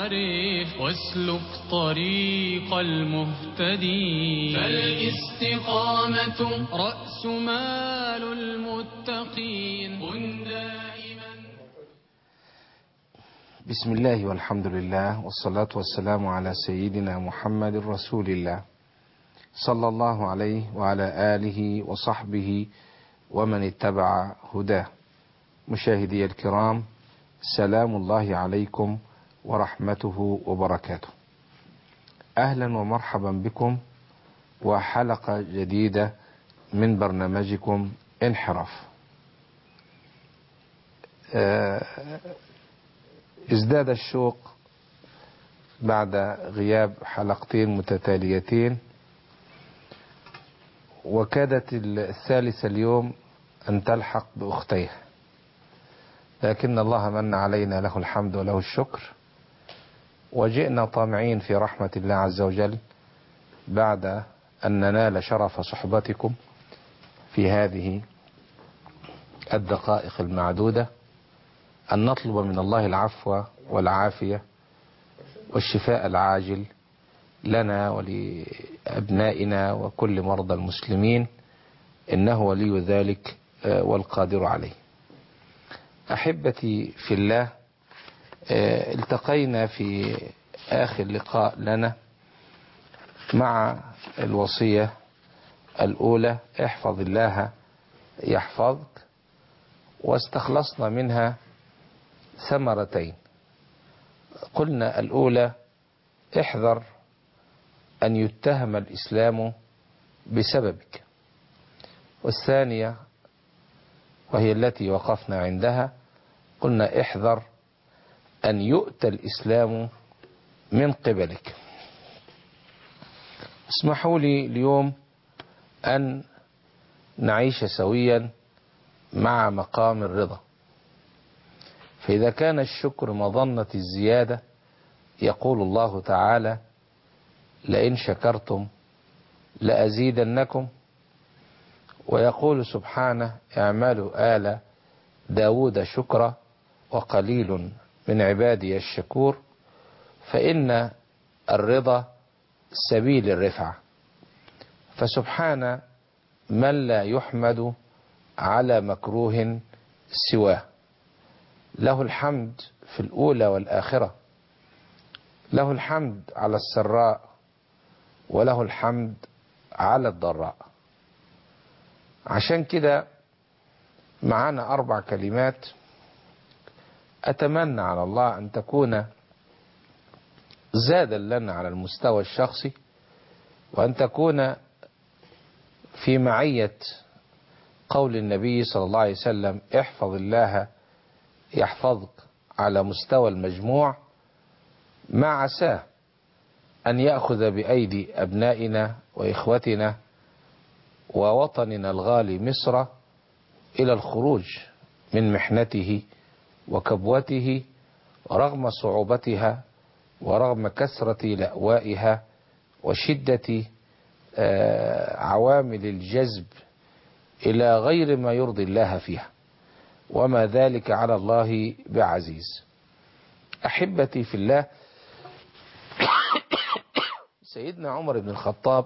عرف واسلك طريق المهتدين فالاستقامة رأس مال المتقين كن دائما بسم الله والحمد لله والصلاة والسلام على سيدنا محمد رسول الله صلى الله عليه وعلى آله وصحبه ومن اتبع هداه مشاهدي الكرام سلام الله عليكم ورحمته وبركاته أهلا ومرحبا بكم وحلقة جديدة من برنامجكم انحراف ازداد الشوق بعد غياب حلقتين متتاليتين وكادت الثالثة اليوم أن تلحق بأختيها لكن الله من علينا له الحمد وله الشكر وجئنا طامعين في رحمة الله عز وجل بعد أن ننال شرف صحبتكم في هذه الدقائق المعدودة أن نطلب من الله العفو والعافية والشفاء العاجل لنا ولأبنائنا وكل مرضى المسلمين إنه ولي ذلك والقادر عليه أحبتي في الله التقينا في آخر لقاء لنا مع الوصية الأولى احفظ الله يحفظك واستخلصنا منها ثمرتين قلنا الأولى احذر أن يتهم الإسلام بسببك والثانية وهي التي وقفنا عندها قلنا احذر أن يؤتى الإسلام من قبلك اسمحوا لي اليوم أن نعيش سويا مع مقام الرضا فإذا كان الشكر مظنة الزيادة يقول الله تعالى لئن شكرتم لأزيدنكم ويقول سبحانه اعملوا آل داود شكرا وقليل من عبادي الشكور فإن الرضا سبيل الرفعة فسبحان من لا يحمد على مكروه سواه له الحمد في الأولى والآخرة له الحمد على السراء وله الحمد على الضراء عشان كده معانا أربع كلمات أتمنى على الله أن تكون زادا لنا على المستوى الشخصي وأن تكون في معية قول النبي صلى الله عليه وسلم احفظ الله يحفظك على مستوى المجموع ما عساه أن يأخذ بأيدي أبنائنا وإخوتنا ووطننا الغالي مصر إلى الخروج من محنته وكبوته رغم صعوبتها ورغم كثرة لأوائها وشدة عوامل الجذب إلى غير ما يرضي الله فيها وما ذلك على الله بعزيز أحبتي في الله سيدنا عمر بن الخطاب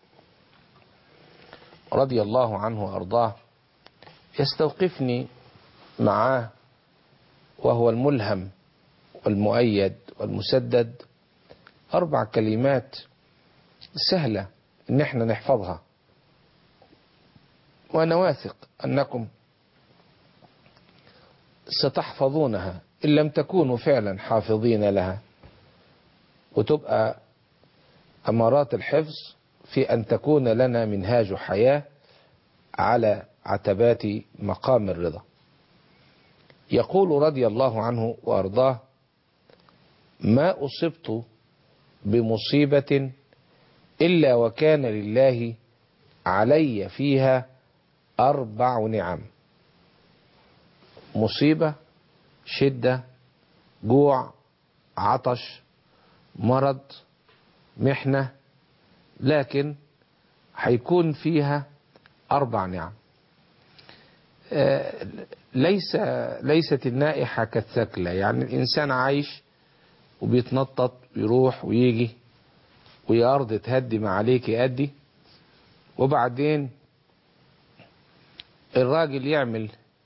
رضي الله عنه وأرضاه يستوقفني معاه وهو الملهم والمؤيد والمسدد أربع كلمات سهلة إن احنا نحفظها وأنا واثق أنكم ستحفظونها إن لم تكونوا فعلا حافظين لها وتبقى أمارات الحفظ في أن تكون لنا منهاج حياة على عتبات مقام الرضا يقول رضي الله عنه وأرضاه ما أصبت بمصيبة إلا وكان لله علي فيها أربع نعم مصيبة شدة جوع عطش مرض محنة لكن هيكون فيها أربع نعم ليس ليست النائحة كالثكلى يعني الإنسان عايش وبيتنطط ويروح ويجي ويا أرض تهدي ما عليك يأدي وبعدين الراجل يعمل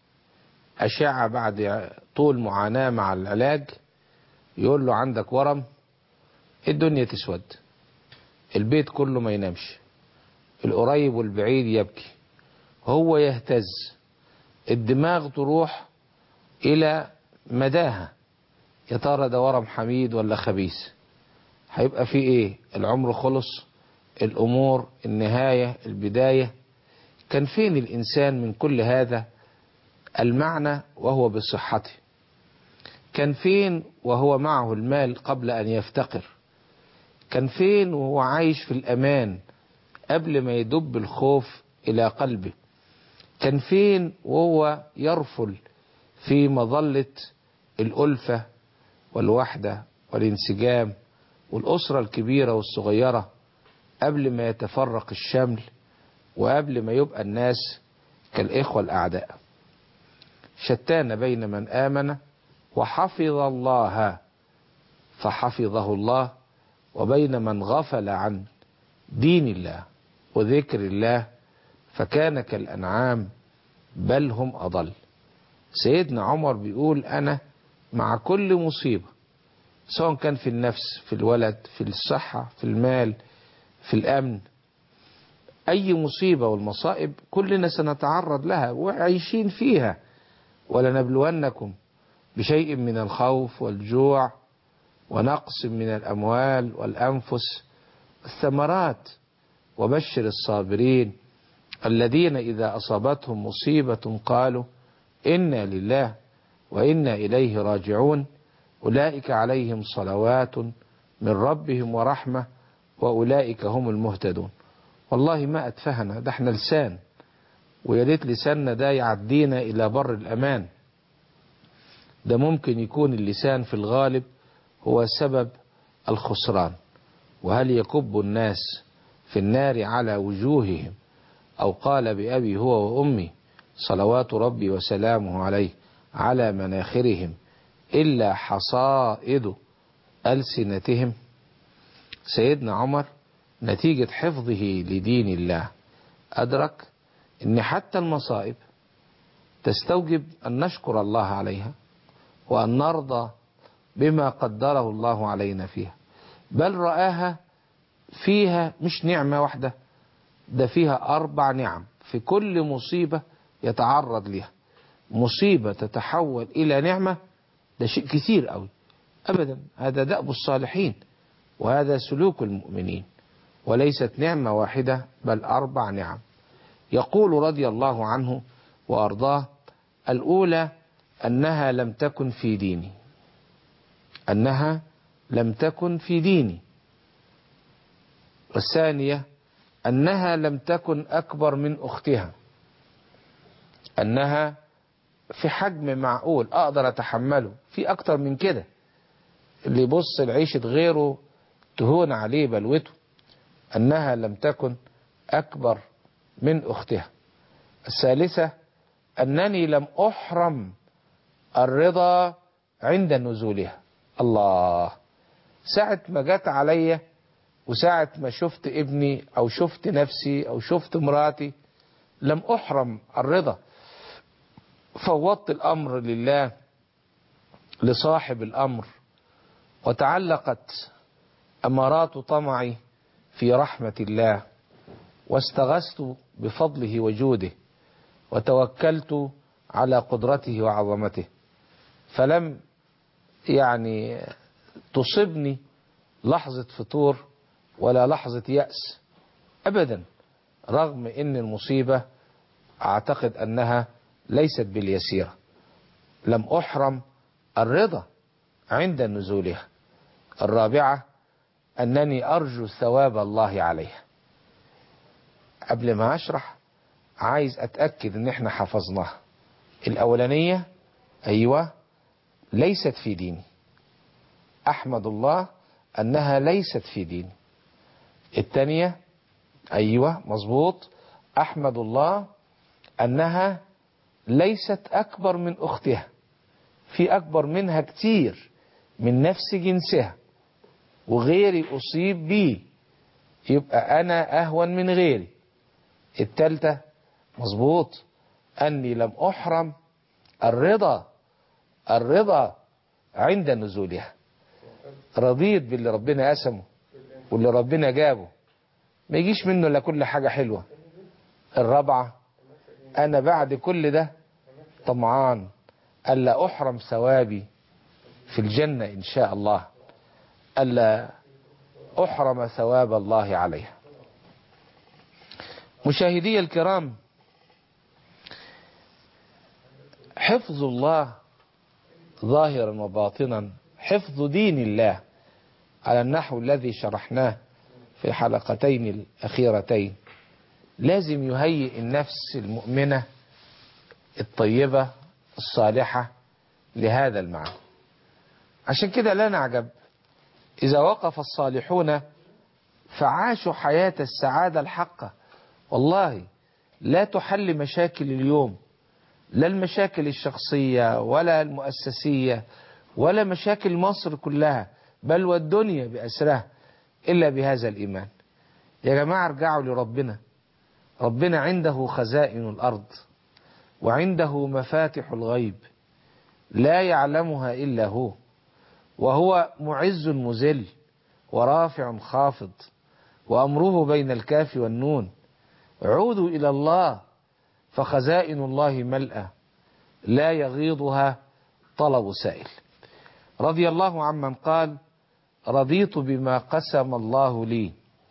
أشعة بعد طول معاناة مع العلاج يقول له عندك ورم الدنيا تسود البيت كله ما ينامش القريب والبعيد يبكي هو يهتز الدماغ تروح إلى مداها يا ترى ده ورم حميد ولا خبيث هيبقى في ايه العمر خلص الامور النهاية البداية كان فين الانسان من كل هذا المعنى وهو بصحته كان فين وهو معه المال قبل ان يفتقر كان فين وهو عايش في الامان قبل ما يدب الخوف الى قلبه كان فين وهو يرفل في مظلة الألفة والوحدة والانسجام والأسرة الكبيرة والصغيرة قبل ما يتفرق الشمل وقبل ما يبقى الناس كالإخوة الأعداء شتان بين من آمن وحفظ الله فحفظه الله وبين من غفل عن دين الله وذكر الله فكان كالأنعام بل هم أضل سيدنا عمر بيقول أنا مع كل مصيبة سواء كان في النفس في الولد في الصحة في المال في الأمن أي مصيبة والمصائب كلنا سنتعرض لها وعايشين فيها ولنبلونكم بشيء من الخوف والجوع ونقص من الأموال والأنفس الثمرات وبشر الصابرين الذين إذا أصابتهم مصيبة قالوا إنا لله وإنا إليه راجعون أولئك عليهم صلوات من ربهم ورحمة وأولئك هم المهتدون والله ما أتفهنا ده احنا لسان ويا ريت لساننا ده يعدينا إلى بر الأمان ده ممكن يكون اللسان في الغالب هو سبب الخسران وهل يكب الناس في النار على وجوههم أو قال بأبي هو وأمي صلوات ربي وسلامه عليه على مناخرهم إلا حصائد ألسنتهم سيدنا عمر نتيجة حفظه لدين الله أدرك أن حتى المصائب تستوجب أن نشكر الله عليها وأن نرضى بما قدره الله علينا فيها بل رآها فيها مش نعمة واحدة ده فيها أربع نعم في كل مصيبة يتعرض لها مصيبة تتحول إلى نعمة ده شيء كثير قوي أبدا هذا دأب الصالحين وهذا سلوك المؤمنين وليست نعمة واحدة بل أربع نعم يقول رضي الله عنه وأرضاه الأولى أنها لم تكن في ديني أنها لم تكن في ديني والثانية أنها لم تكن أكبر من أختها أنها في حجم معقول أقدر أتحمله في أكتر من كده اللي يبص لعيشة غيره تهون عليه بلوته أنها لم تكن أكبر من أختها الثالثة أنني لم أحرم الرضا عند نزولها الله ساعة ما جت عليا وساعة ما شفت ابني أو شفت نفسي أو شفت مراتي لم أحرم الرضا فوضت الأمر لله لصاحب الأمر وتعلقت أمارات طمعي في رحمة الله واستغثت بفضله وجوده وتوكلت على قدرته وعظمته فلم يعني تصبني لحظة فتور ولا لحظة يأس أبدا رغم أن المصيبة أعتقد أنها ليست باليسيرة لم أحرم الرضا عند نزولها الرابعة أنني أرجو ثواب الله عليها قبل ما أشرح عايز أتأكد أن احنا حفظناها الأولانية أيوة ليست في ديني أحمد الله أنها ليست في ديني الثانية أيوة مظبوط أحمد الله أنها ليست أكبر من أختها في أكبر منها كتير من نفس جنسها وغيري أصيب بيه يبقى أنا أهون من غيري التالتة مظبوط أني لم أحرم الرضا الرضا عند نزولها رضيت باللي ربنا قسمه واللي ربنا جابه ما يجيش منه الا كل حاجة حلوة الرابعة أنا بعد كل ده طمعان ألا أحرم ثوابي في الجنة إن شاء الله ألا أحرم ثواب الله عليها مشاهدي الكرام حفظ الله ظاهرا وباطنا حفظ دين الله على النحو الذي شرحناه في الحلقتين الأخيرتين لازم يهيئ النفس المؤمنة الطيبة الصالحة لهذا المعنى عشان كده لا نعجب إذا وقف الصالحون فعاشوا حياة السعادة الحقة والله لا تحل مشاكل اليوم لا المشاكل الشخصية ولا المؤسسية ولا مشاكل مصر كلها بل والدنيا بأسرها إلا بهذا الإيمان يا جماعة ارجعوا لربنا ربنا عنده خزائن الأرض وعنده مفاتح الغيب لا يعلمها إلا هو وهو معز مذل ورافع خافض وأمره بين الكاف والنون عودوا إلى الله فخزائن الله ملأى لا يغيضها طلب سائل رضي الله عمن قال رضيت بما قسم الله لي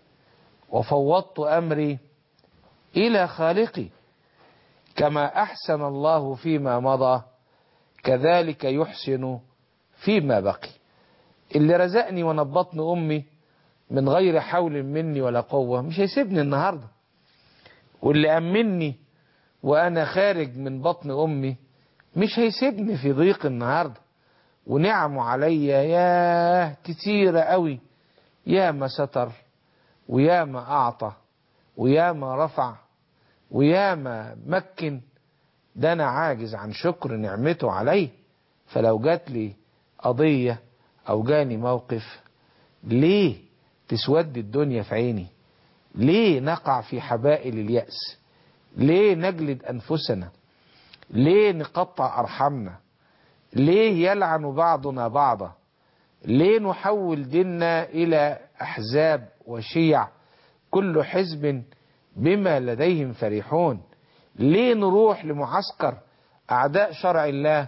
وفوضت أمري إلى خالقي كما أحسن الله فيما مضى كذلك يحسن فيما بقي اللي رزقني ونبطن أمي من غير حول مني ولا قوة مش هيسيبني النهاردة واللي أمني وأنا خارج من بطن أمي مش هيسيبني في ضيق النهاردة ونعمه عليا ياه كتيرة قوي يا ما ستر ويا ما أعطى ويا ما رفع ويا ما مكن ده أنا عاجز عن شكر نعمته علي فلو جات لي قضية أو جاني موقف ليه تسود الدنيا في عيني ليه نقع في حبائل اليأس ليه نجلد أنفسنا ليه نقطع أرحامنا ليه يلعن بعضنا بعضا ليه نحول ديننا إلى أحزاب وشيع كل حزب بما لديهم فرحون ليه نروح لمعسكر أعداء شرع الله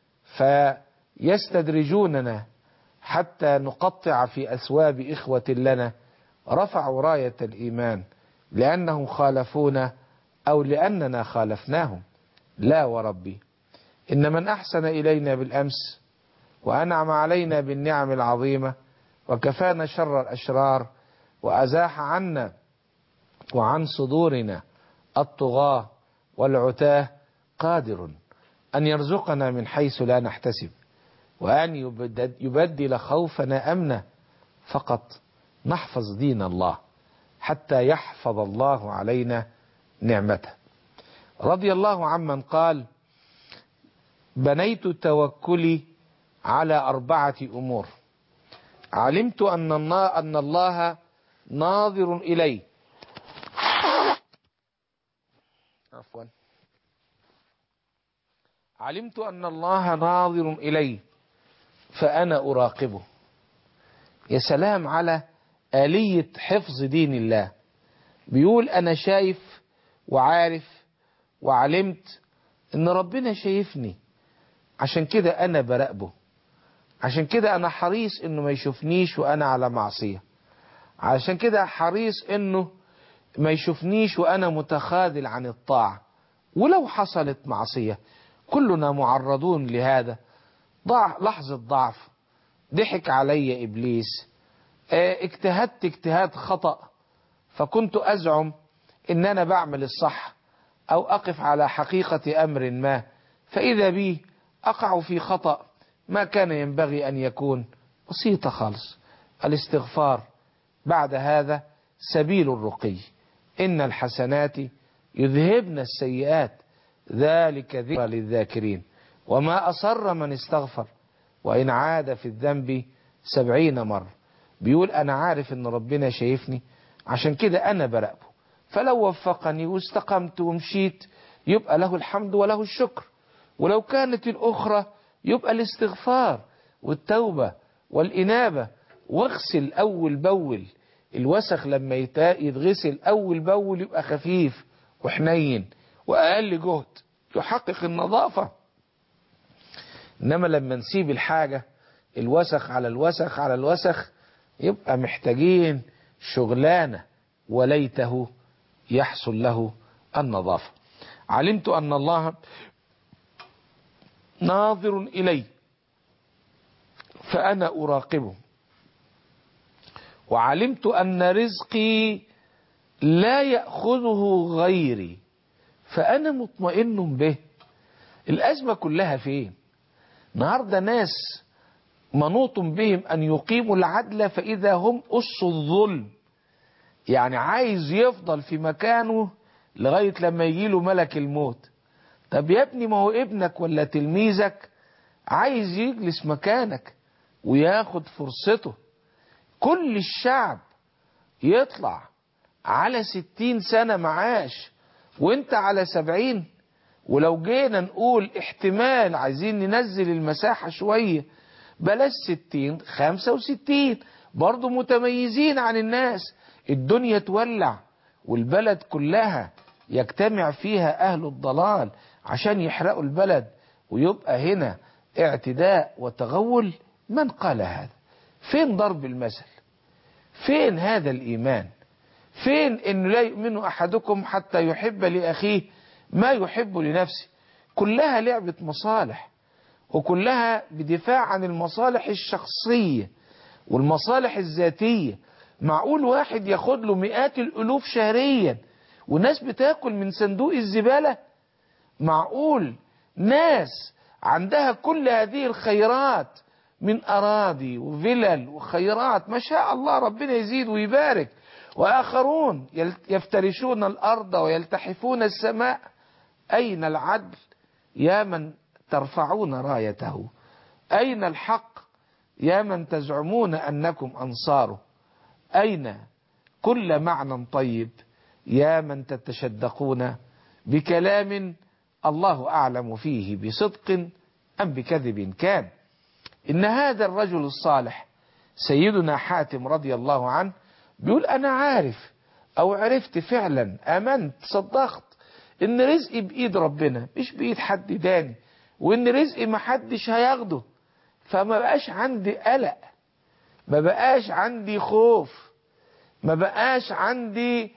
فيستدرجوننا حتى نقطع في أثواب إخوة لنا رفعوا راية الإيمان لأنهم خالفونا أو لأننا خالفناهم لا وربي إن من أحسن إلينا بالأمس وأنعم علينا بالنعم العظيمة وكفانا شر الأشرار وأزاح عنا وعن صدورنا الطغاة والعتاه قادر أن يرزقنا من حيث لا نحتسب وأن يبدل خوفنا أمنا فقط نحفظ دين الله حتى يحفظ الله علينا نعمته رضي الله عمن قال بنيت توكلي على أربعة أمور علمت أن أن الله ناظر إلي عفوا علمت أن الله ناظر إلي فأنا أراقبه يا سلام على آلية حفظ دين الله بيقول أنا شايف وعارف وعلمت ان ربنا شايفني عشان كده انا براقبه عشان كده انا حريص انه ما يشوفنيش وانا على معصية عشان كده حريص انه ما يشوفنيش وانا متخاذل عن الطاعة ولو حصلت معصية كلنا معرضون لهذا ضع لحظة ضعف ضحك علي ابليس اه اجتهدت اجتهاد خطأ فكنت ازعم ان انا بعمل الصح أو أقف على حقيقة أمر ما فإذا بي أقع في خطأ ما كان ينبغي أن يكون بسيطة خالص الاستغفار بعد هذا سبيل الرقي إن الحسنات يذهبن السيئات ذلك ذكرى للذاكرين وما أصر من استغفر وإن عاد في الذنب سبعين مرة بيقول أنا عارف إن ربنا شايفني عشان كده أنا براقبه فلو وفقني واستقمت ومشيت يبقى له الحمد وله الشكر ولو كانت الأخرى يبقى الاستغفار والتوبة والإنابة واغسل أول بول الوسخ لما يتغسل أول بول يبقى خفيف وحنين وأقل جهد يحقق النظافة إنما لما نسيب الحاجة الوسخ على الوسخ على الوسخ يبقى محتاجين شغلانة وليته يحصل له النظافة علمت أن الله ناظر إلي فأنا أراقبه وعلمت أن رزقي لا يأخذه غيري فأنا مطمئن به الأزمة كلها فين النهاردة ناس منوط بهم أن يقيموا العدل فإذا هم أس الظلم يعني عايز يفضل في مكانه لغاية لما يجيله ملك الموت طب يا ابني ما هو ابنك ولا تلميذك عايز يجلس مكانك وياخد فرصته كل الشعب يطلع على ستين سنة معاش وانت على سبعين ولو جينا نقول احتمال عايزين ننزل المساحة شوية بلاش ستين خمسة وستين برضو متميزين عن الناس الدنيا تولع والبلد كلها يجتمع فيها أهل الضلال عشان يحرقوا البلد ويبقى هنا اعتداء وتغول من قال هذا فين ضرب المثل فين هذا الإيمان فين إنه لا يؤمن أحدكم حتى يحب لأخيه ما يحب لنفسه كلها لعبة مصالح وكلها بدفاع عن المصالح الشخصية والمصالح الذاتية معقول واحد ياخد له مئات الألوف شهريا وناس بتاكل من صندوق الزبالة معقول ناس عندها كل هذه الخيرات من أراضي وفلل وخيرات ما شاء الله ربنا يزيد ويبارك وآخرون يفترشون الأرض ويلتحفون السماء أين العدل يا من ترفعون رايته أين الحق يا من تزعمون أنكم أنصاره أين كل معنى طيب يا من تتشدقون بكلام الله أعلم فيه بصدق أم بكذب كان إن هذا الرجل الصالح سيدنا حاتم رضي الله عنه بيقول أنا عارف أو عرفت فعلا أمنت صدقت إن رزقي بإيد ربنا مش بإيد حد تاني وإن رزقي محدش هياخده فما بقاش عندي قلق ما بقاش عندي خوف ما بقاش عندي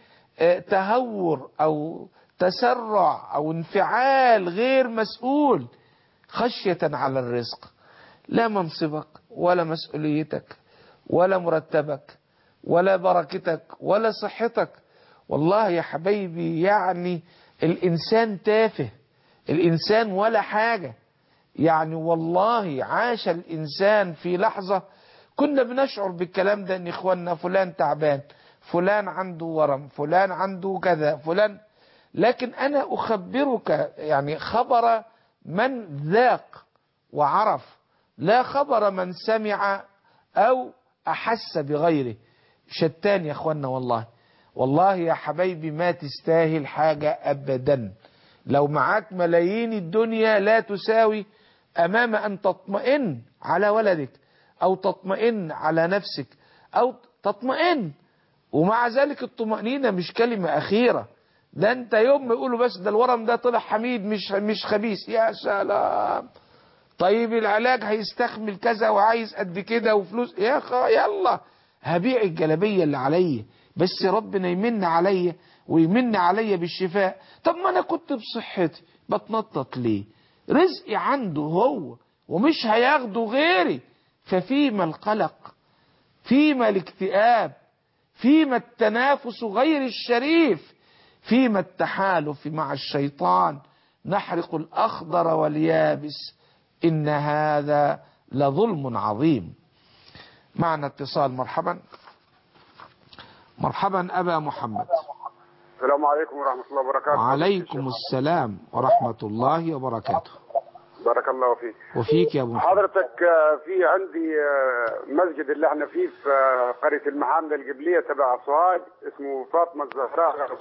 تهور أو تسرع أو انفعال غير مسؤول خشية على الرزق لا منصبك ولا مسؤوليتك ولا مرتبك ولا بركتك ولا صحتك والله يا حبايبي يعني الإنسان تافه الإنسان ولا حاجة يعني والله عاش الإنسان في لحظة كنا بنشعر بالكلام ده ان اخواننا فلان تعبان فلان عنده ورم فلان عنده كذا فلان لكن انا اخبرك يعني خبر من ذاق وعرف لا خبر من سمع او احس بغيره شتان يا اخوانا والله والله يا حبايبي ما تستاهل حاجة ابدا لو معاك ملايين الدنيا لا تساوي امام ان تطمئن على ولدك او تطمئن على نفسك او تطمئن ومع ذلك الطمأنينة مش كلمة اخيرة ده انت يوم ما يقولوا بس ده الورم ده طلع حميد مش مش خبيث يا سلام طيب العلاج هيستخمل كذا وعايز قد كده وفلوس يا خ... يلا هبيع الجلبية اللي عليا بس ربنا يمن عليا ويمن عليا بالشفاء طب ما انا كنت بصحتي بتنطط ليه رزقي عنده هو ومش هياخده غيري ففيما القلق فيما الاكتئاب فيما التنافس غير الشريف فيما التحالف مع الشيطان نحرق الأخضر واليابس إن هذا لظلم عظيم معنا اتصال مرحبا مرحبا أبا محمد السلام عليكم ورحمة الله وبركاته وعليكم السلام ورحمة الله وبركاته بارك الله فيك وفيك يا ابو محمد حضرتك آه، في عندي آه، مسجد اللي احنا فيه في آه، قرية المحامدة القبلية تبع سوهاج اسمه فاطمة الزهراء غرب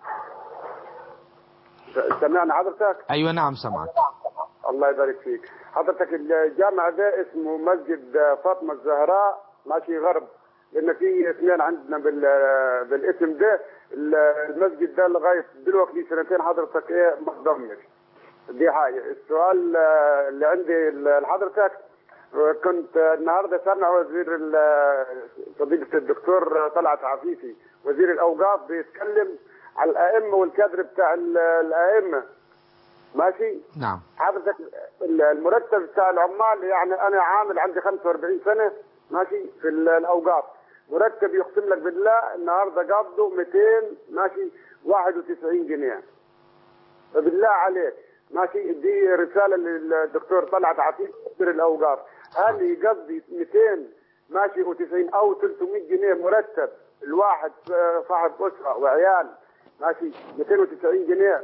س- سمعنا حضرتك ايوه نعم سمعك الله يبارك فيك حضرتك الجامع ده اسمه مسجد آه، فاطمة الزهراء ماشي غرب لان في اثنين عندنا بال آه، بالاسم ده ال- المسجد ده لغايه دلوقتي لي سنتين حضرتك ايه متدمر دي حاجه السؤال آه، اللي عندي لحضرتك آه، كنت آه، النهارده سامع وزير ال- آه، فضيله الدكتور طلعت عفيفي وزير الاوقاف بيتكلم على الائمه والكادر بتاع ال- الائمه ماشي نعم حضرتك المرتب بتاع العمال يعني انا عامل عندي 45 سنه ماشي في ال- الاوقاف مرتب يقسم لك بالله النهارده قابضه 200 ماشي 91 جنيه فبالله عليك ماشي دي رساله للدكتور طلعت عفيف وزير الاوقاف هل يقضي 200 ماشي و90 او 300 جنيه مرتب الواحد آه، صاحب اسره وعيال ماشي 290 جنيه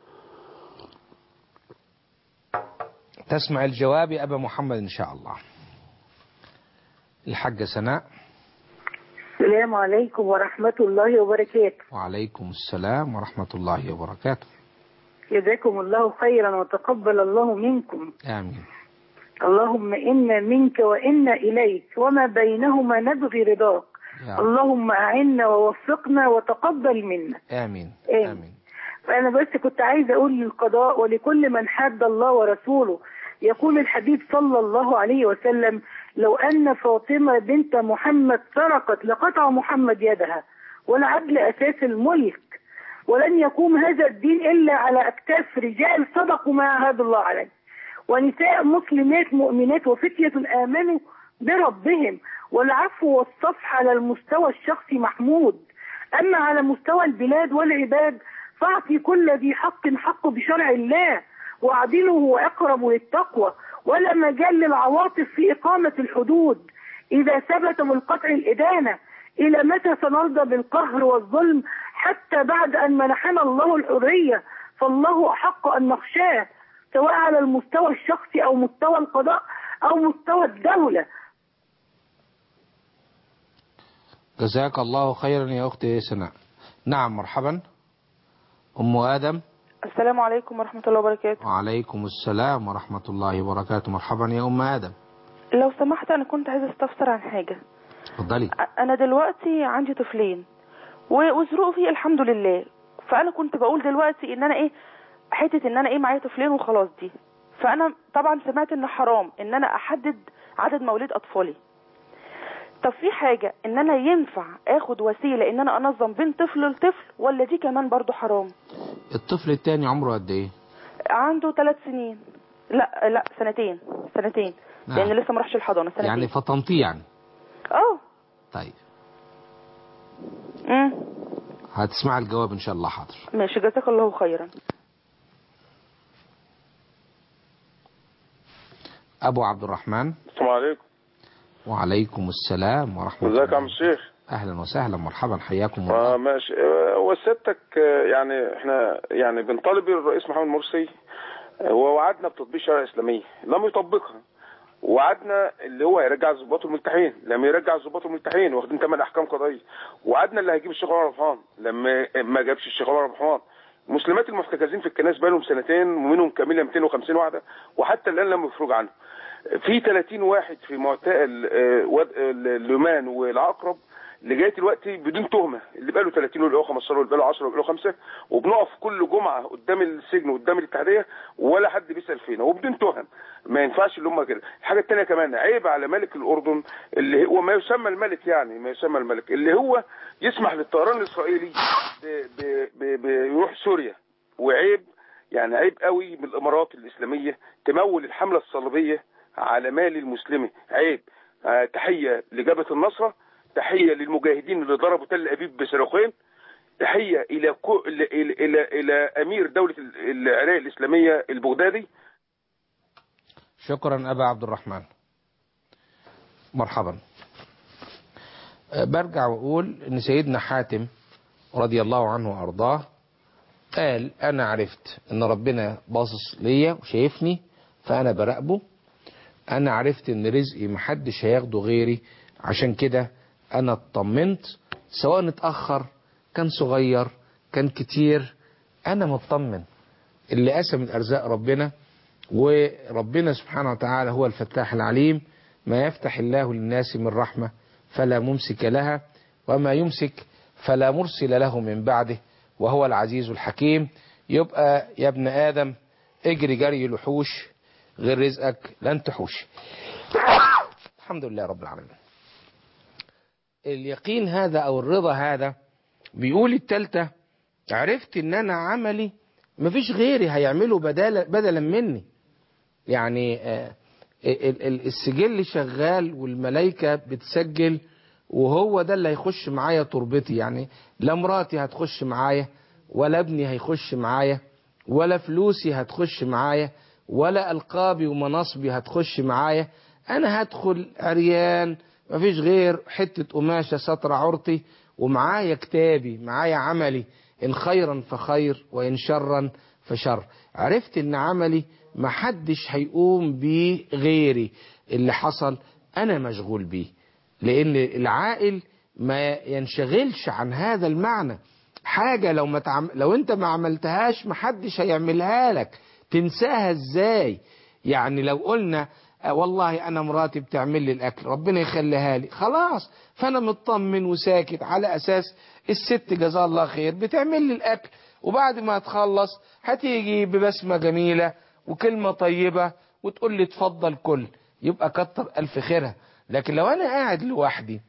تسمع الجواب يا ابا محمد ان شاء الله الحاجة سناء السلام عليكم ورحمة الله وبركاته وعليكم السلام ورحمة الله وبركاته جزاكم الله خيرا وتقبل الله منكم آمين اللهم إنا منك وإنا إليك وما بينهما نبغي رضاك يا رب. اللهم أعنا ووفقنا وتقبل منا آمين آمين. آمين فأنا بس كنت عايزة أقول للقضاء ولكل من حد الله ورسوله يقول الحبيب صلى الله عليه وسلم لو أن فاطمة بنت محمد سرقت لقطع محمد يدها والعدل أساس الملك ولن يقوم هذا الدين إلا على أكتاف رجال صدقوا ما عهد الله عليه ونساء مسلمات مؤمنات وفتية آمنوا بربهم والعفو والصفح على المستوى الشخصي محمود أما على مستوى البلاد والعباد فاعطي كل ذي حق حقه بشرع الله واعدله هو أقرب للتقوى ولا مجال للعواطف في إقامة الحدود إذا ثبت بالقطع الإدانة إلى متى سنرضى بالقهر والظلم حتى بعد أن منحنا الله الحرية فالله أحق أن نخشاه سواء على المستوى الشخصي أو مستوى القضاء أو مستوى الدولة جزاك الله خيرا يا أختي سناء نعم مرحبا أم آدم السلام عليكم ورحمة الله وبركاته وعليكم السلام ورحمة الله وبركاته مرحبا يا أم آدم لو سمحت أنا كنت عايزة استفسر عن حاجة اتفضلي أ- أنا دلوقتي عندي طفلين و- وظروفي الحمد لله فأنا كنت بقول دلوقتي إن أنا إيه حتة إن أنا إيه معايا طفلين وخلاص دي فأنا طبعا سمعت إن حرام إن أنا أحدد عدد مواليد أطفالي طب في حاجة إن أنا ينفع آخد وسيلة إن أنا أنظم بين طفل لطفل ولا دي كمان برضو حرام الطفل التاني عمره قد إيه عنده ثلاث سنين لا لا سنتين سنتين نعم. لأن لسه ما راحش الحضانة سنتين يعني فطنتيه يعني اه طيب امم هتسمع الجواب إن شاء الله حاضر ماشي جزاك الله خيرا أبو عبد الرحمن السلام عليكم وعليكم السلام ورحمة الله ازيك يا عم الشيخ أهلا وسهلا مرحبا حياكم آه الله ماشي آه، وسيادتك آه، يعني احنا يعني بنطالب الرئيس محمد مرسي آه، ووعدنا بتطبيق الشريعه الاسلاميه لم يطبقها وعدنا اللي هو هيرجع الضباط الملتحين لما يرجع الضباط الملتحين واخدين ثمان احكام قضائيه وعدنا اللي هيجيب الشيخ عمر ربحان لما ما جابش الشيخ عمر ربحان المسلمات المحتجزين في الكنائس بقالهم سنتين ومنهم كامله 250 واحده وحتى الان لم يفرج عنه في 30 واحد في معتقل آه، واد- آه، الليمان والعقرب لغايه دلوقتي بدون تهمه اللي بقاله 30 واللي بقاله 15 واللي بقاله 10 واللي بقاله 5 وبنقف كل جمعه قدام السجن وقدام الاتحاديه ولا حد بيسال فينا وبدون تهم ما ينفعش اللي هم كده الحاجه الثانيه كمان عيب على ملك الاردن اللي هو ما يسمى الملك يعني ما يسمى الملك اللي هو يسمح للطيران الاسرائيلي ب- ب- ب- بيروح سوريا وعيب يعني عيب قوي من الامارات الاسلاميه تمول الحمله الصليبيه على مال المسلمه عيب آه تحيه لجبهه النصره تحيه للمجاهدين اللي ضربوا تل ابيب بصاروخين تحيه الى كو... الى الى الى, إلى امير دوله ال- العراق الاسلاميه البغدادي شكرا أبا عبد الرحمن مرحبا أه، برجع وأقول إن سيدنا حاتم رضي الله عنه وأرضاه قال أنا عرفت إن ربنا باصص ليا وشايفني فأنا براقبه أنا عرفت إن رزقي محدش هياخده غيري عشان كده أنا اطمنت سواء اتأخر كان صغير كان كتير أنا مطمن اللي قسم الأرزاق ربنا وربنا سبحانه وتعالى هو الفتاح العليم ما يفتح الله للناس من رحمة فلا ممسك لها وما يمسك فلا مرسل له من بعده وهو العزيز الحكيم يبقى يا ابن آدم اجري جري لحوش غير رزقك لن تحوش الحمد لله رب العالمين اليقين هذا او الرضا هذا بيقول التالتة عرفت ان انا عملي مفيش غيري هيعمله بدلا بدلا مني يعني آه ال- ال- السجل شغال والملائكة بتسجل وهو ده اللي هيخش معايا تربتي يعني لا مراتي هتخش معايا ولا ابني هيخش معايا ولا فلوسي هتخش معايا ولا ألقابي ومناصبي هتخش معايا أنا هدخل عريان مفيش غير حتة قماشة سطر عورتي ومعايا كتابي معايا عملي إن خيرا فخير وإن شرا فشر عرفت إن عملي محدش هيقوم بيه غيري اللي حصل أنا مشغول بيه لأن العاقل ما ينشغلش عن هذا المعنى حاجة لو ما تعم... لو انت ما عملتهاش محدش هيعملها لك تنساها ازاي يعني لو قلنا آه والله انا مراتي بتعمل لي الاكل ربنا يخليها لي خلاص فانا مطمن وساكت على اساس الست جزاها الله خير بتعمل لي الاكل وبعد ما تخلص هتيجي ببسمة جميلة وكلمة طيبة وتقول لي اتفضل كل يبقى كتر الف خيرها لكن لو انا قاعد لوحدي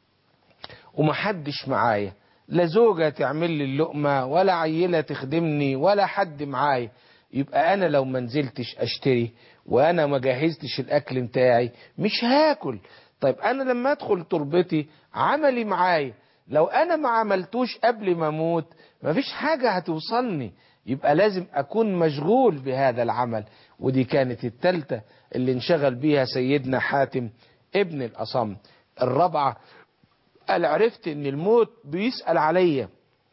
ومحدش معايا لا زوجة تعمل لي اللقمة ولا عيلة تخدمني ولا حد معايا يبقى انا لو ما نزلتش اشتري وانا ما جهزتش الاكل بتاعي مش هاكل طيب انا لما ادخل تربتي عملي معايا لو انا ما عملتوش قبل ما اموت مفيش حاجة هتوصلني يبقى لازم اكون مشغول بهذا العمل ودي كانت التالتة اللي انشغل بيها سيدنا حاتم ابن الاصم الرابعة قال عرفت ان الموت بيسأل عليا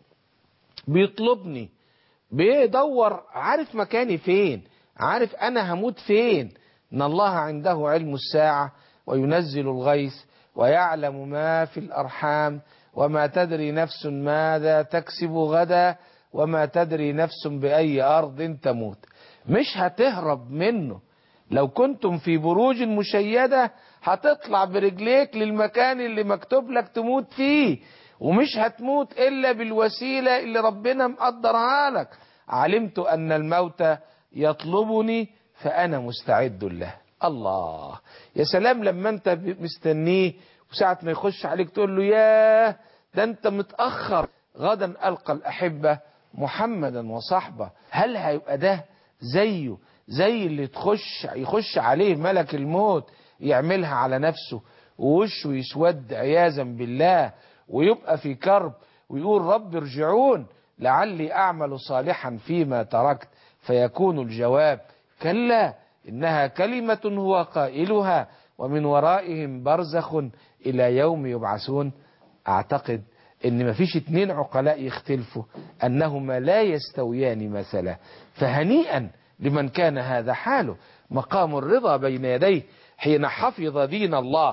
بيطلبني بيدور عارف مكاني فين عارف انا هموت فين ان الله عنده علم الساعة وينزل الغيث ويعلم ما في الارحام وما تدري نفس ماذا تكسب غدا وما تدري نفس باي ارض تموت مش هتهرب منه لو كنتم في بروج مشيدة هتطلع برجليك للمكان اللي مكتوب لك تموت فيه ومش هتموت إلا بالوسيلة اللي ربنا مقدرها لك علمت أن الموت يطلبني فأنا مستعد له الله يا سلام لما انت مستنيه وساعة ما يخش عليك تقول له ياه ده انت متأخر غدا ألقى الأحبة محمدا وصحبه هل هيبقى ده زيه زي اللي تخش يخش عليه ملك الموت يعملها على نفسه ووشه يسود عياذا بالله ويبقى في كرب ويقول رب ارجعون لعلي أعمل صالحا فيما تركت فيكون الجواب كلا إنها كلمة هو قائلها ومن ورائهم برزخ إلى يوم يبعثون أعتقد ان مفيش اتنين عقلاء يختلفوا انهما لا يستويان مثلا فهنيئا لمن كان هذا حاله مقام الرضا بين يديه حين حفظ دين الله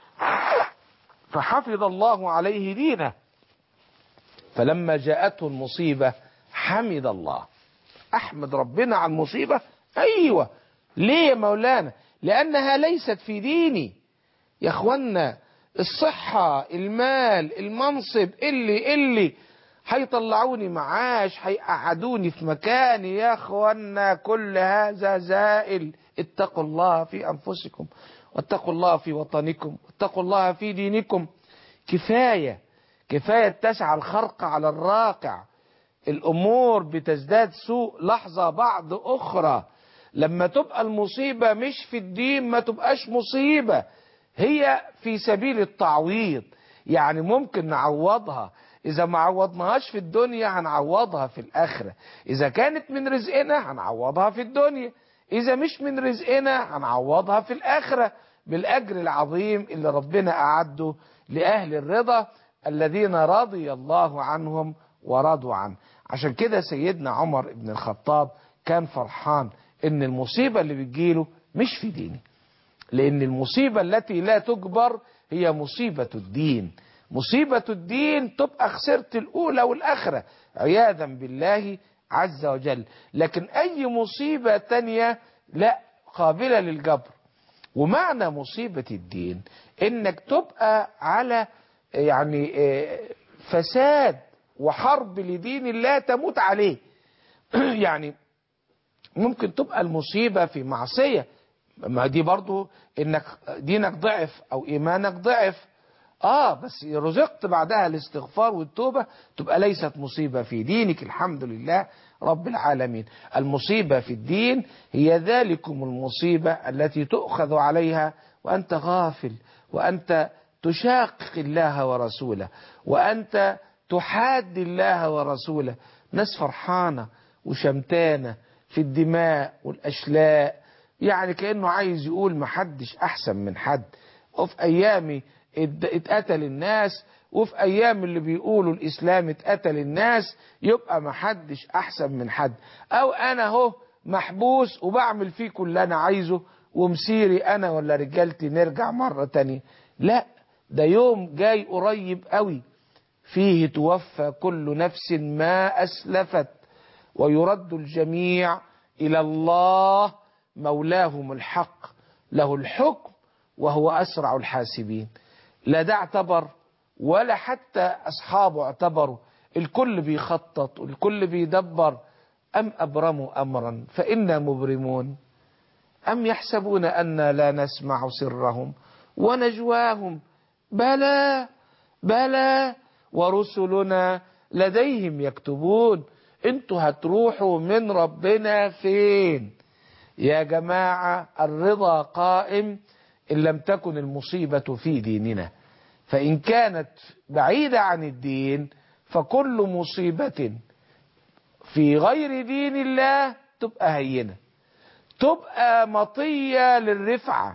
فحفظ الله عليه دينه فلما جاءته المصيبة حمد الله احمد ربنا على المصيبة ايوه ليه يا مولانا لانها ليست في ديني يا اخوانا الصحة المال المنصب اللي اللي هيطلعوني معاش هيقعدوني في مكاني يا اخوانا كل هذا زائل اتقوا الله في انفسكم واتقوا الله في وطنكم واتقوا الله في دينكم كفاية كفاية تسعى الخرق على الراقع الامور بتزداد سوء لحظة بعد اخرى لما تبقى المصيبة مش في الدين ما تبقاش مصيبة هي في سبيل التعويض يعني ممكن نعوضها إذا ما عوضناهاش في الدنيا هنعوضها في الآخرة إذا كانت من رزقنا هنعوضها في الدنيا إذا مش من رزقنا هنعوضها في الآخرة بالأجر العظيم اللي ربنا أعده لأهل الرضا الذين رضي الله عنهم ورضوا عنه عشان كده سيدنا عمر بن الخطاب كان فرحان ان المصيبة اللي بتجيله مش في ديني لان المصيبة التي لا تجبر هي مصيبة الدين مصيبة الدين تبقى خسرت الاولى والاخرة عياذا بالله عز وجل لكن اي مصيبة تانية لا قابلة للجبر ومعنى مصيبة الدين انك تبقى على يعني آه، فساد وحرب لدين الله تموت عليه يعني ممكن تبقى المصيبة في معصية ما دي برضو انك دينك ضعف او ايمانك ضعف اه بس رزقت بعدها الاستغفار والتوبة تبقى ليست مصيبة في دينك الحمد لله رب العالمين المصيبة في الدين هي ذلكم المصيبة التي تؤخذ عليها وأنت غافل وأنت تشاقق الله ورسوله وأنت تحاد الله ورسوله ناس فرحانة وشمتانة في الدماء والأشلاء يعني كأنه عايز يقول محدش أحسن من حد وفي أيامي ات- اتقتل الناس وفي أيام اللي بيقولوا الإسلام اتقتل الناس يبقى محدش أحسن من حد أو أنا هو محبوس وبعمل فيكم اللي أنا عايزه ومسيري أنا ولا رجالتي نرجع مرة تانية لا ده يوم جاي قريب قوي فيه توفى كل نفس ما أسلفت ويرد الجميع إلى الله مولاهم الحق له الحكم وهو أسرع الحاسبين لا ده اعتبر ولا حتى أصحابه اعتبروا الكل بيخطط والكل بيدبر أم أبرموا أمرا فإنا مبرمون أم يحسبون أنا لا نسمع سرهم ونجواهم بلى بلى ورسلنا لديهم يكتبون انتوا هتروحوا من ربنا فين يا جماعة الرضا قائم إن لم تكن المصيبة في ديننا فإن كانت بعيدة عن الدين فكل مصيبة في غير دين الله تبقى هينة تبقى مطية للرفعة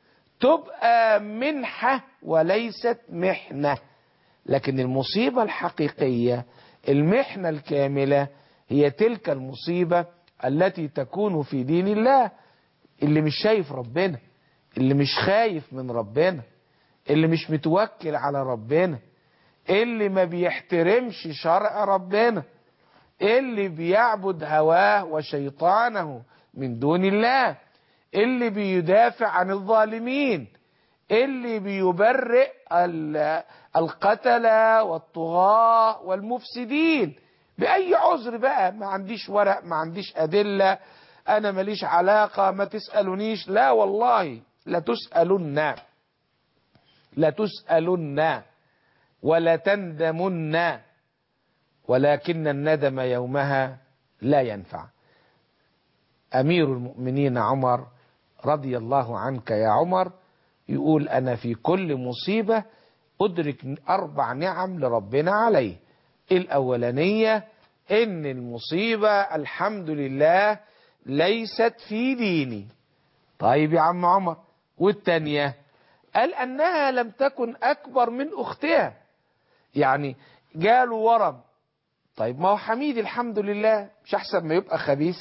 تبقى منحة وليست محنة لكن المصيبة الحقيقية المحنة الكاملة هي تلك المصيبة التي تكون في دين الله اللي مش شايف ربنا اللي مش خايف من ربنا اللي مش متوكل على ربنا اللي ما بيحترمش شرع ربنا اللي بيعبد هواه وشيطانه من دون الله اللي بيدافع عن الظالمين اللي بيبرئ ال- القتلة والطغاة والمفسدين بأي عذر بقى ما عنديش ورق ما عنديش أدلة أنا ماليش علاقة ما تسألونيش لا والله لا تسألن لا تسألن ولا تندمن ولكن الندم يومها لا ينفع أمير المؤمنين عمر رضي الله عنك يا عمر يقول أنا في كل مصيبة أدرك أربع نعم لربنا عليه الأولانية إن المصيبة الحمد لله ليست في ديني طيب يا عم عمر والتانية قال أنها لم تكن أكبر من أختها يعني جاله ورم طيب ما هو حميد الحمد لله مش أحسن ما يبقى خبيث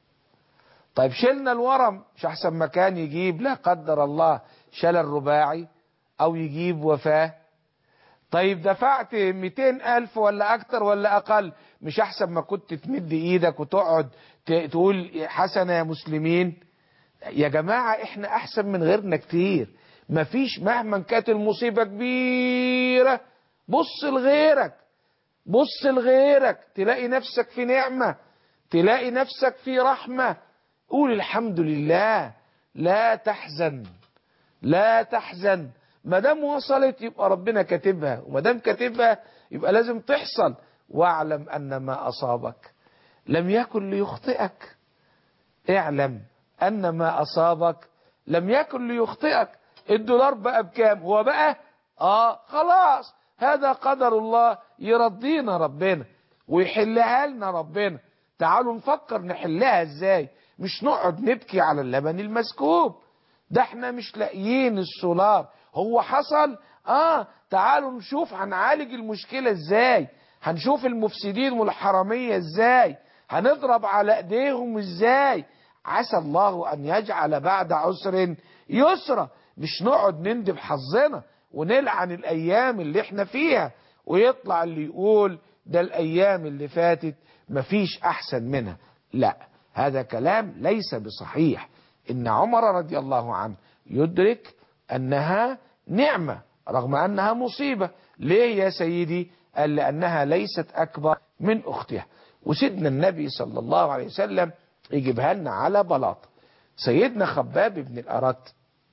طيب شلنا الورم مش أحسن ما كان يجيب لا قدر الله شلل رباعي أو يجيب وفاة طيب دفعت 200 ألف ولا أكتر ولا أقل مش أحسن ما كنت تمد إيدك وتقعد ت- تقول حسنة يا مسلمين يا جماعة إحنا أحسن من غيرنا كتير مفيش مهما كانت المصيبة كبيرة بص لغيرك بص لغيرك تلاقي نفسك في نعمة تلاقي نفسك في رحمة قول الحمد لله لا تحزن لا تحزن ما دام وصلت يبقى ربنا كاتبها وما دام كاتبها يبقى لازم تحصل واعلم ان ما اصابك لم يكن ليخطئك اعلم ان ما اصابك لم يكن ليخطئك الدولار بقى بكام هو بقى اه خلاص هذا قدر الله يرضينا ربنا ويحلها لنا ربنا تعالوا نفكر نحلها ازاي مش نقعد نبكي على اللبن المسكوب ده احنا مش لاقيين السولار هو حصل اه تعالوا نشوف هنعالج المشكلة ازاي هنشوف المفسدين والحرامية ازاي هنضرب على ايديهم ازاي عسى الله أن يجعل بعد عسر يسرا مش نقعد نندب حظنا ونلعن الأيام اللي احنا فيها ويطلع اللي يقول ده الأيام اللي فاتت مفيش أحسن منها لا هذا كلام ليس بصحيح إن عمر رضي الله عنه يدرك أنها نعمة رغم أنها مصيبة ليه يا سيدي قال لأنها ليست أكبر من أختها وسيدنا النبي صلى الله عليه وسلم يجيبها لنا على بلاط سيدنا خباب بن الأرت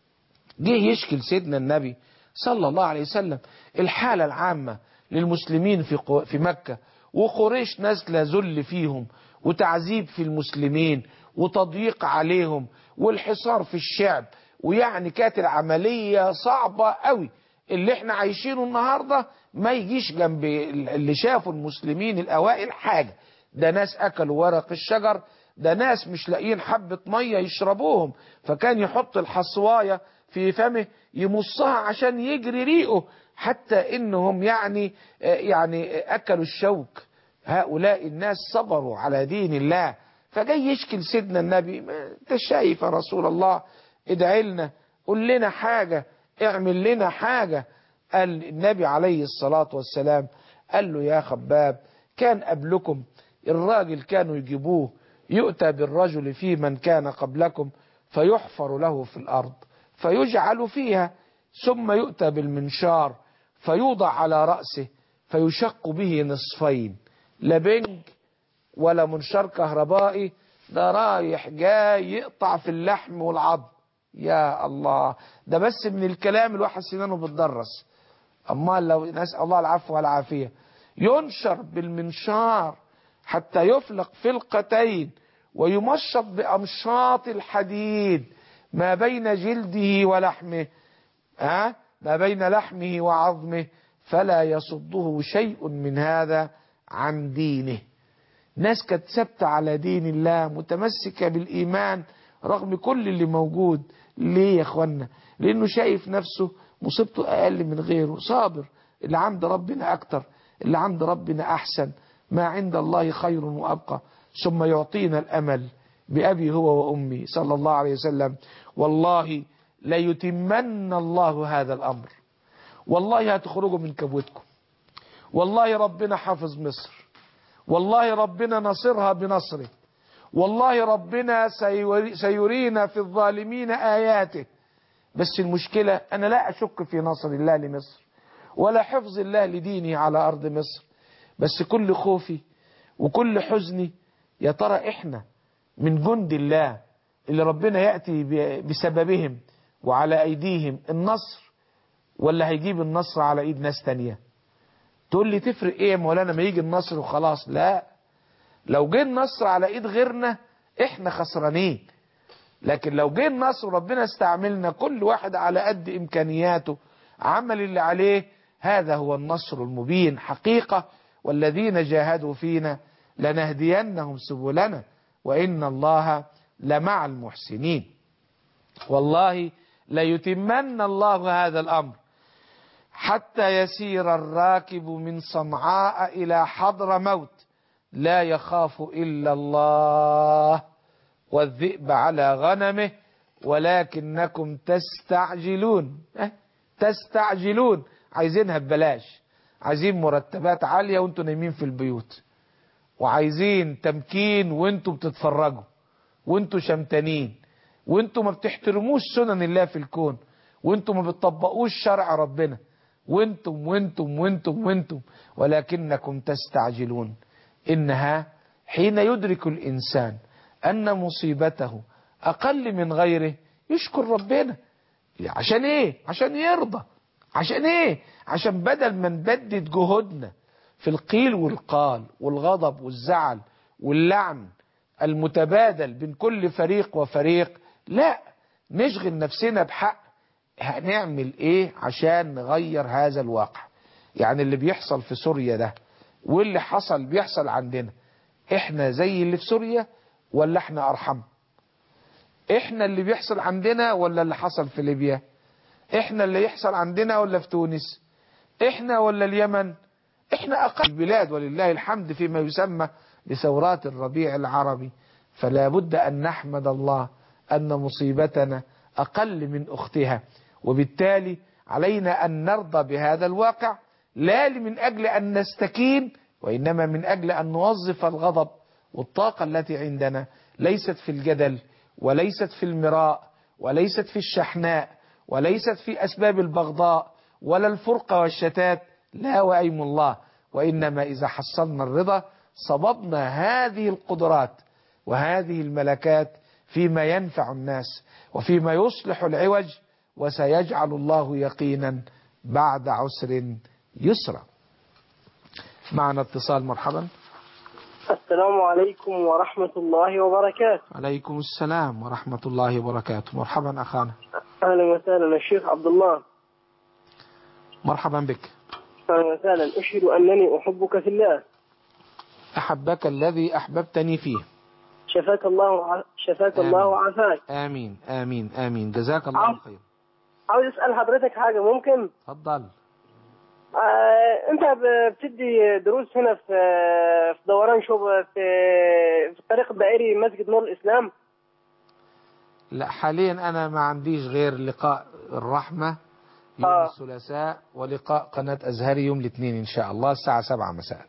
جه يشكي لسيدنا النبي صلى الله عليه وسلم الحالة العامة للمسلمين في قو... في مكة وقريش نازله ذل فيهم وتعذيب في المسلمين وتضييق عليهم والحصار في الشعب ويعني كانت العملية صعبة قوي اللي احنا عايشينه النهاردة ما يجيش جنب اللي شافوا المسلمين الأوائل حاجة ده ناس أكلوا ورق الشجر ده ناس مش لاقيين حبة مية يشربوهم فكان يحط الحصواية في فمه يمصها عشان يجري ريقه حتى انهم يعني يعني اكلوا الشوك هؤلاء الناس صبروا على دين الله فجاي يشكي لسيدنا النبي انت شايف يا رسول الله ادعي لنا قول لنا حاجة اعمل لنا حاجة قال النبي عليه الصلاة والسلام قال له يا خباب كان قبلكم الراجل كانوا يجيبوه يؤتى بالرجل في من كان قبلكم فيحفر له في الأرض فيجعل فيها ثم يؤتى بالمنشار فيوضع على رأسه فيشق به نصفين لا بنج ولا منشار كهربائي ده رايح جاي يقطع في اللحم والعظم يا الله ده بس من الكلام الواحد سنانه بتدرس امال لو نسأل الله العفو والعافية ينشر بالمنشار حتى يفلق فلقتين ويمشط بأمشاط الحديد ما بين جلده ولحمه ها ما بين لحمه وعظمه فلا يصده شيء من هذا عن دينه ناس كانت ثابته على دين الله متمسكة بالإيمان رغم كل اللي موجود ليه يا اخوانا لأنه شايف نفسه مصيبته أقل من غيره صابر اللي عند ربنا أكتر اللي عند ربنا أحسن ما عند الله خير وأبقى ثم يعطينا الأمل بأبي هو وأمي صلى الله عليه وسلم والله ليتمن الله هذا الأمر والله هتخرجوا من كبوتكم والله ربنا حافظ مصر والله ربنا نصرها بنصره والله ربنا سيرينا في الظالمين آياته بس المشكلة أنا لا أشك في نصر الله لمصر ولا حفظ الله لدينه على أرض مصر بس كل خوفي وكل حزني يا ترى إحنا من جند الله اللي ربنا يأتي بسببهم وعلى أيديهم النصر ولا هيجيب النصر على إيد ناس تانية تقول لي تفرق إيه يا مولانا ما يجي النصر وخلاص لا لو جه النصر على إيد غيرنا إحنا خسرانين لكن لو جه النصر وربنا استعملنا كل واحد على قد إمكانياته عمل اللي عليه هذا هو النصر المبين حقيقة والذين جاهدوا فينا لنهدينهم سبلنا وإن الله لمع المحسنين والله ليتمن الله هذا الأمر حتى يسير الراكب من صنعاء إلى حضر موت لا يخاف إلا الله والذئب على غنمه ولكنكم تستعجلون تستعجلون عايزينها ببلاش عايزين مرتبات عالية وانتوا نايمين في البيوت وعايزين تمكين وانتوا بتتفرجوا وانتوا شمتانين وانتوا ما بتحترموش سنن الله في الكون وانتوا ما بتطبقوش شرع ربنا وانتم وانتم وانتم وانتم ولكنكم تستعجلون انها حين يدرك الانسان ان مصيبته اقل من غيره يشكر ربنا عشان ايه عشان يرضى عشان ايه عشان بدل ما نبدد جهودنا في القيل والقال والغضب والزعل واللعن المتبادل بين كل فريق وفريق لا نشغل نفسنا بحق هنعمل ايه عشان نغير هذا الواقع يعني اللي بيحصل في سوريا ده واللي حصل بيحصل عندنا احنا زي اللي في سوريا ولا احنا ارحم احنا اللي بيحصل عندنا ولا اللي حصل في ليبيا احنا اللي يحصل عندنا ولا في تونس احنا ولا اليمن احنا اقل البلاد ولله الحمد فيما يسمى بثورات الربيع العربي فلا بد أن نحمد الله أن مصيبتنا أقل من أختها وبالتالي علينا أن نرضى بهذا الواقع لا من أجل أن نستكين وإنما من أجل أن نوظف الغضب والطاقة التي عندنا ليست في الجدل وليست في المراء وليست في الشحناء وليست في أسباب البغضاء ولا الفرقة والشتات لا وأيم الله وإنما إذا حصلنا الرضا صببنا هذه القدرات وهذه الملكات فيما ينفع الناس وفيما يصلح العوج وسيجعل الله يقينا بعد عسر يسرا معنا اتصال مرحبا السلام عليكم ورحمة الله وبركاته عليكم السلام ورحمة الله وبركاته مرحبا أخانا أهلا وسهلا الشيخ عبد الله مرحبا بك أهلا وسهلا أشهد أنني أحبك في الله أحبك الذي أحببتني فيه شفاك الله وع- شفاك آمين. الله وعافاك آمين آمين آمين جزاك الله عم. خير عاوز أسأل حضرتك حاجة ممكن تفضل آه أنت ب- بتدي دروس هنا في في دوران شبه في في الطريق الدائري مسجد نور الإسلام لا حاليا أنا ما عنديش غير لقاء الرحمة يوم آه. الثلاثاء ولقاء قناة أزهري يوم الاثنين إن شاء الله الساعة سبعة مساء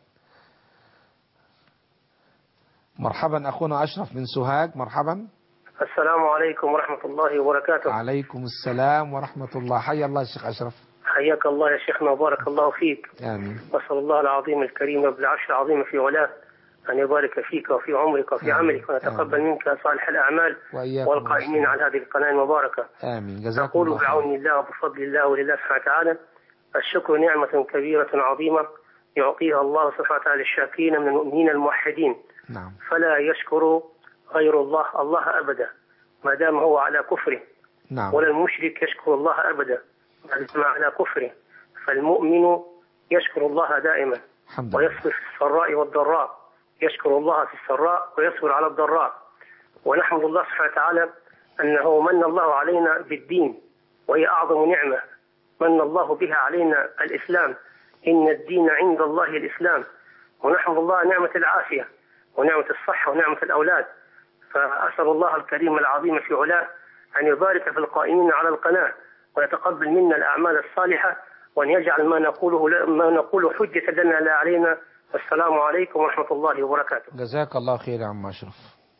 مرحبا أخونا أشرف من سوهاج مرحبا السلام عليكم ورحمة الله وبركاته عليكم السلام ورحمة الله حيا الله الشيخ أشرف حياك الله يا شيخنا وبارك الله فيك آمين وأسأل الله العظيم الكريم رب العرش العظيم في علاه أن يبارك فيك وفي عمرك وفي آمين. عملك ويتقبل آمين. منك صالح الأعمال وإياكم والقائمين على هذه القناة المباركة آمين جزاكم نقول الله بعون خير الله وبفضل الله ولله سبحانه وتعالى الشكر نعمة كبيرة عظيمة يعطيها الله سبحانه وتعالى للشاكرين من المؤمنين الموحدين نعم فلا يشكر غير الله الله أبدا ما دام هو على كفره نعم ولا المشرك يشكر الله أبدا ما دام على كفره فالمؤمن يشكر الله دائما الحمد لله ويصبر في السراء والضراء يشكر الله في السراء ويصبر على الضراء ونحمد الله سبحانه وتعالى أنه من الله علينا بالدين وهي أعظم نعمة من الله بها علينا الإسلام إن الدين عند الله الإسلام ونحمد الله نعمة العافية ونعمة الصحة ونعمة الأولاد فأسأل الله الكريم العظيم في علاه أن يبارك في القائمين على القناة ويتقبل منا الأعمال الصالحة وأن يجعل ما نقوله ما نقوله حجة لنا لا علينا السلام عليكم ورحمة الله وبركاته جزاك الله خير يا عم أشرف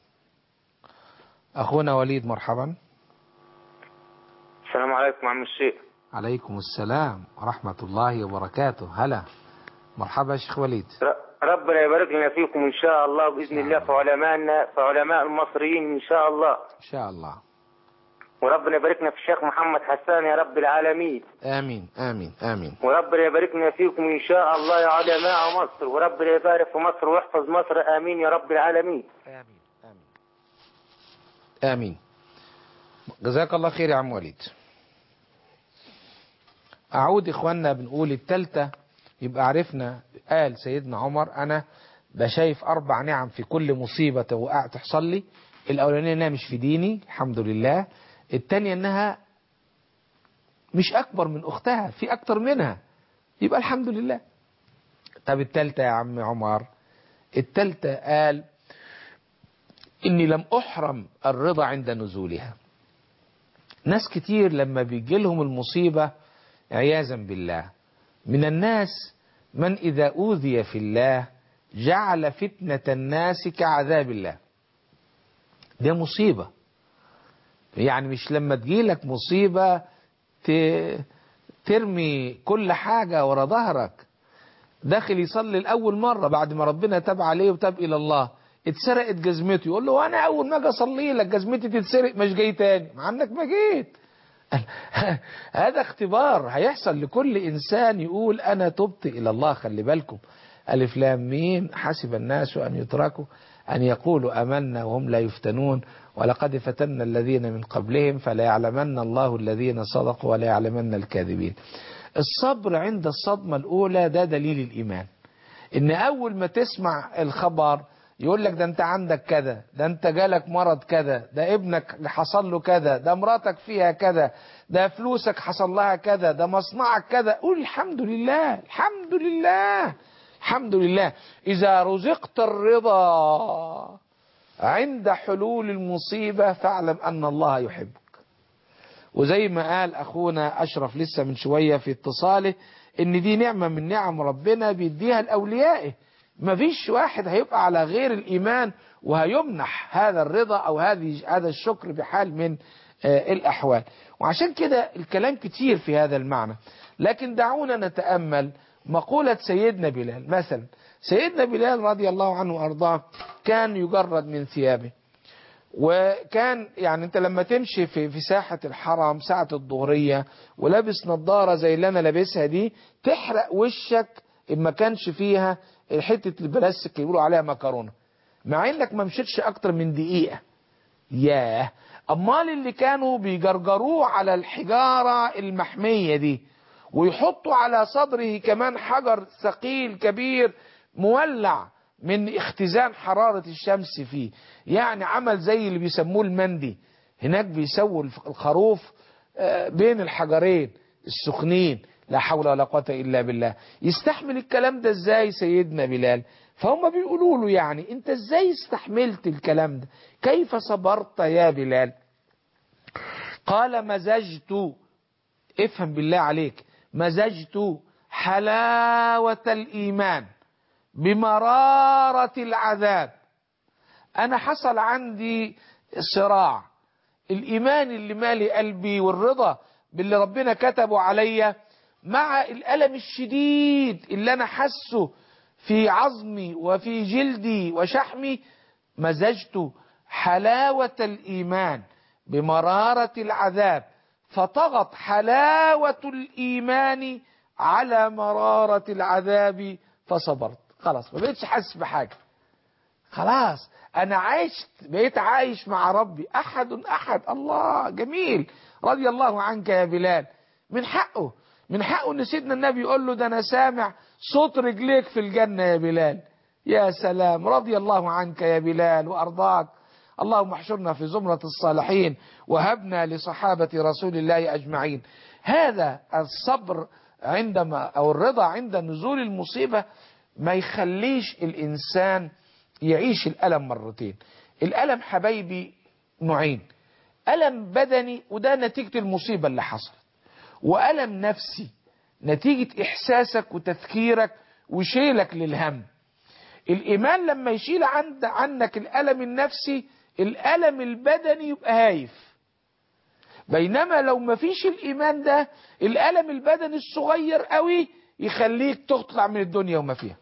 أخونا وليد مرحبا السلام عليكم عم الشيخ عليكم السلام ورحمة الله وبركاته هلا مرحبا يا شيخ وليد ر- ربنا يبارك لنا فيكم ان شاء الله باذن شاء الله الله. في علمائنا في علماء المصريين ان شاء الله إن شاء الله وربنا يباركنا في الشيخ محمد حسان يا رب العالمين آمين آمين آمين وربنا يباركنا فيكم ان شاء الله يا علماء مصر وربنا يبارك في مصر ويحفظ مصر امين يا رب العالمين آمين آمين آمين جزاك الله خير يا عم وليد أعود إخواننا بنقول التالتة يبقى عرفنا قال سيدنا عمر أنا بشايف أربع نعم في كل مصيبة وقع تحصل لي الأولانية إنها مش في ديني الحمد لله التانية إنها مش أكبر من أختها في أكتر منها يبقى الحمد لله طب التالتة يا عم عمر التالتة قال إني لم أحرم الرضا عند نزولها ناس كتير لما بيجي لهم المصيبة عياذا بالله من الناس من إذا أوذي في الله جعل فتنة الناس كعذاب الله ده مصيبة يعني مش لما تجيلك مصيبة ت- ترمي كل حاجة ورا ظهرك داخل يصلي الأول مرة بعد ما ربنا تاب عليه وتاب إلى الله اتسرقت جزمته يقول له وانا اول ما اجي اصلي لك جزمتي تتسرق مش جاي تاني مع انك ما جيت هذا اختبار هيحصل لكل انسان يقول انا تبت الى الله خلي بالكم الف لام ميم حسب الناس ان يتركوا ان يقولوا امنا وهم لا يفتنون ولقد فتنا الذين من قبلهم فلا يعلمن الله الذين صدقوا ولا يعلمن الكاذبين الصبر عند الصدمه الاولى ده دليل الايمان ان اول ما تسمع الخبر يقول لك ده انت عندك كذا ده انت جالك مرض كذا ده ابنك حصل له كذا ده مراتك فيها كذا ده فلوسك حصل لها كذا ده مصنعك كذا قول الحمد لله الحمد لله الحمد لله اذا رزقت الرضا عند حلول المصيبة فاعلم أن الله يحبك وزي ما قال أخونا أشرف لسه من شوية في اتصاله إن دي نعمة من نعم ربنا بيديها لأوليائه مفيش واحد هيبقى على غير الإيمان وهيمنح هذا الرضا أو هذه هذا الشكر بحال من آه الأحوال وعشان كده الكلام كتير في هذا المعنى لكن دعونا نتأمل مقولة سيدنا بلال مثلا سيدنا بلال رضي الله عنه وأرضاه كان يجرد من ثيابه وكان يعني انت لما تمشي في في ساحة الحرم ساعة الظهرية ولابس نظارة زي اللي انا لابسها دي تحرق وشك ان ما كانش فيها حتة البلاستيك اللي بيقولوا عليها مكرونة مع انك ما مشيتش اكتر من دقيقة ياه امال اللي كانوا بيجرجروه على الحجارة المحمية دي ويحطوا على صدره كمان حجر ثقيل كبير مولع من اختزان حرارة الشمس فيه يعني عمل زي اللي بيسموه المندي هناك بيسووا الخروف بين الحجرين السخنين لا حول ولا قوة إلا بالله يستحمل الكلام ده ازاي سيدنا بلال فهم بيقولوا له يعني انت ازاي استحملت الكلام ده كيف صبرت يا بلال قال مزجت افهم بالله عليك مزجت حلاوة الإيمان بمرارة العذاب أنا حصل عندي صراع الإيمان اللي مالي قلبي والرضا باللي ربنا كتبه عليا مع الألم الشديد اللي أنا حسه في عظمي وفي جلدي وشحمي مزجت حلاوة الإيمان بمرارة العذاب فطغت حلاوة الإيمان على مرارة العذاب فصبرت خلاص ما بقتش حاسس بحاجة خلاص انا عشت بقيت عايش مع ربي احد احد الله جميل رضي الله عنك يا بلال من حقه من حقه ان سيدنا النبي يقول له ده انا سامع صوت رجليك في الجنة يا بلال يا سلام رضي الله عنك يا بلال وارضاك اللهم احشرنا في زمرة الصالحين وهبنا لصحابة رسول الله اجمعين هذا الصبر عندما او الرضا عند نزول المصيبة ما يخليش الإنسان يعيش الألم مرتين الألم حبايبي نوعين ألم بدني وده نتيجة المصيبة اللي حصلت وألم نفسي نتيجة إحساسك وتفكيرك وشيلك للهم الإيمان لما يشيل عند عنك الألم النفسي الألم البدني يبقى هايف بينما لو ما فيش الإيمان ده الألم البدني الصغير قوي يخليك تطلع من الدنيا وما فيها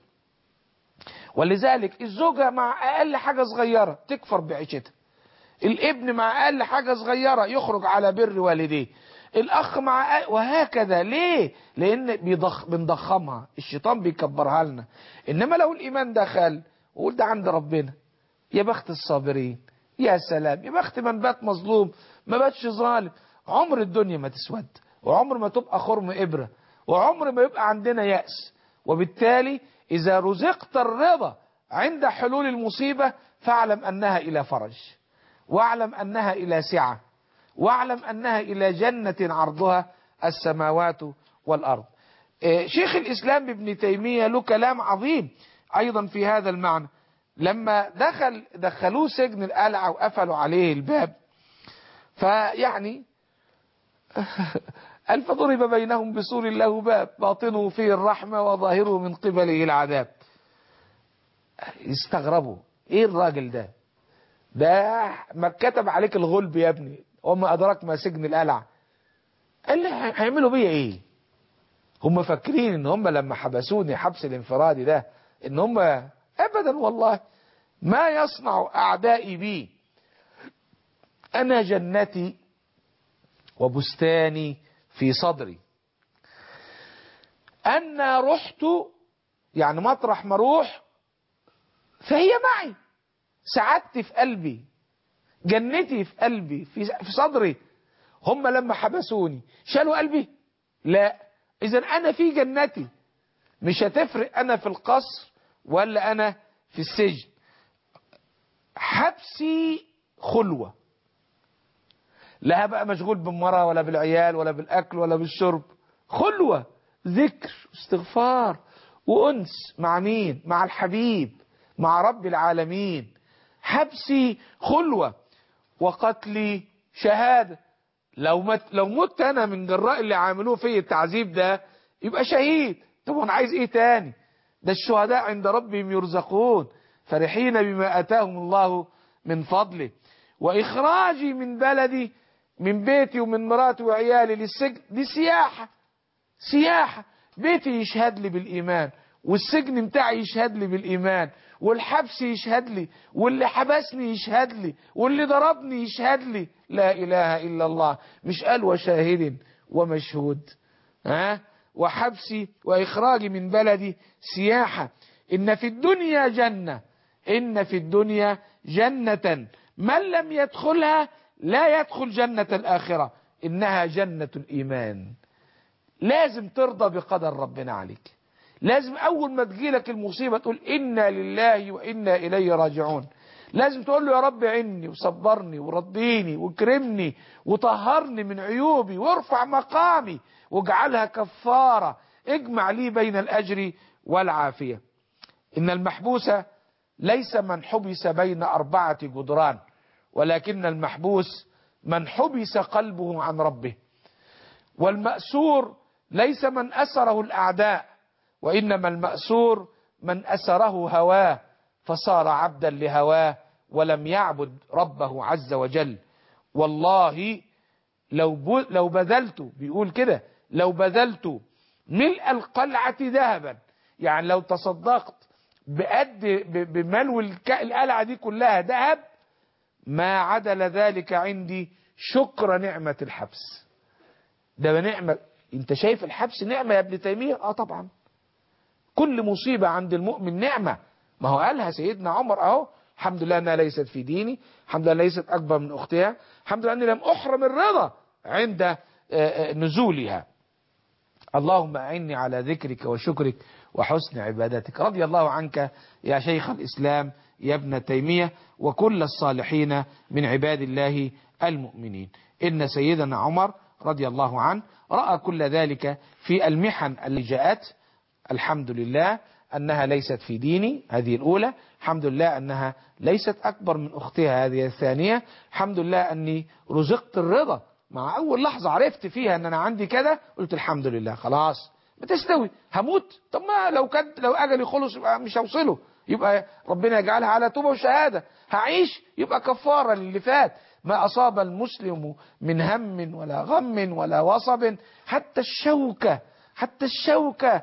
ولذلك الزوجة مع أقل حاجة صغيرة تكفر بعيشتها الابن مع أقل حاجة صغيرة يخرج على بر والديه الأخ مع أقل وهكذا ليه لأن بيضخ بنضخمها الشيطان بيكبرها لنا إنما لو الإيمان دخل وقول ده عند ربنا يا بخت الصابرين يا سلام يا بخت من بات مظلوم ما باتش ظالم عمر الدنيا ما تسود وعمر ما تبقى خرم إبرة وعمر ما يبقى عندنا يأس وبالتالي إذا رزقت الرضا عند حلول المصيبة فاعلم أنها إلى فرج واعلم أنها إلى سعة واعلم أنها إلى جنة عرضها السماوات والأرض شيخ الإسلام ابن تيمية له كلام عظيم أيضا في هذا المعنى لما دخل دخلوه سجن القلعة وقفلوا عليه الباب فيعني قال فضرب بينهم بسور له باب باطنه فيه الرحمة وظاهره من قبله العذاب يستغربوا ايه الراجل ده ده ما كتب عليك الغلب يا ابني وما ادراك ما سجن القلعة قال لي هيعملوا بيا ايه هم فاكرين ان هم لما حبسوني حبس الانفرادي ده ان هم ابدا والله ما يصنع اعدائي بي انا جنتي وبستاني في صدري أنا رحت يعني مطرح ما اروح فهي معي سعادتي في قلبي جنتي في قلبي في في صدري هم لما حبسوني شالوا قلبي لا اذا انا في جنتي مش هتفرق انا في القصر ولا انا في السجن حبسي خلوة لا هبقى مشغول بالمرأة ولا بالعيال ولا بالاكل ولا بالشرب خلوة ذكر استغفار وانس مع مين مع الحبيب مع رب العالمين حبسي خلوة وقتلي شهادة لو مت لو مت انا من جراء اللي عاملوه في التعذيب ده يبقى شهيد طب انا عايز ايه تاني ده الشهداء عند ربهم يرزقون فرحين بما اتاهم الله من فضله واخراجي من بلدي من بيتي ومن مراتي وعيالي للسجن دي سياحة سياحة بيتي يشهد لي بالإيمان والسجن بتاعي يشهد لي بالإيمان والحبس يشهد لي واللي حبسني يشهد لي واللي ضربني يشهد لي لا إله إلا الله مش قال وشاهد ومشهود ها وحبسي وإخراجي من بلدي سياحة إن في الدنيا جنة إن في الدنيا جنة من لم يدخلها لا يدخل جنة الآخرة إنها جنة الإيمان لازم ترضى بقدر ربنا عليك لازم أول ما تجيلك المصيبة تقول إنا لله وإنا إليه راجعون لازم تقول له يا رب عني وصبرني ورضيني واكرمني وطهرني من عيوبي وارفع مقامي واجعلها كفارة اجمع لي بين الأجر والعافية إن المحبوس ليس من حبس بين أربعة جدران ولكن المحبوس من حبس قلبه عن ربه والمأسور ليس من أسره الأعداء وإنما المأسور من أسره هواه فصار عبدا لهواه ولم يعبد ربه عز وجل والله لو لو بذلت بيقول كده لو بذلت ملء القلعة ذهبا يعني لو تصدقت بقد بملو القلعة دي كلها ذهب ما عدل ذلك عندي شكر نعمة الحبس ده نعمة انت شايف الحبس نعمة يا ابن تيمية اه طبعا كل مصيبة عند المؤمن نعمة ما هو قالها سيدنا عمر اهو الحمد لله انها ليست في ديني الحمد لله ليست اكبر من اختها الحمد لله اني لم احرم الرضا عند نزولها اللهم اعني على ذكرك وشكرك وحسن عبادتك رضي الله عنك يا شيخ الاسلام يا ابن تيمية وكل الصالحين من عباد الله المؤمنين إن سيدنا عمر رضي الله عنه رأى كل ذلك في المحن اللي جاءت الحمد لله أنها ليست في ديني هذه الأولى الحمد لله أنها ليست أكبر من أختها هذه الثانية الحمد لله أني رزقت الرضا مع أول لحظة عرفت فيها أن أنا عندي كذا قلت الحمد لله خلاص بتستوي هموت طب ما لو كان لو أجلي خلص يبقى مش هوصله يبقى ربنا يجعلها على توبة وشهادة هعيش يبقى كفارة للي فات ما أصاب المسلم من هم ولا غم ولا وصب حتى الشوكة حتى الشوكة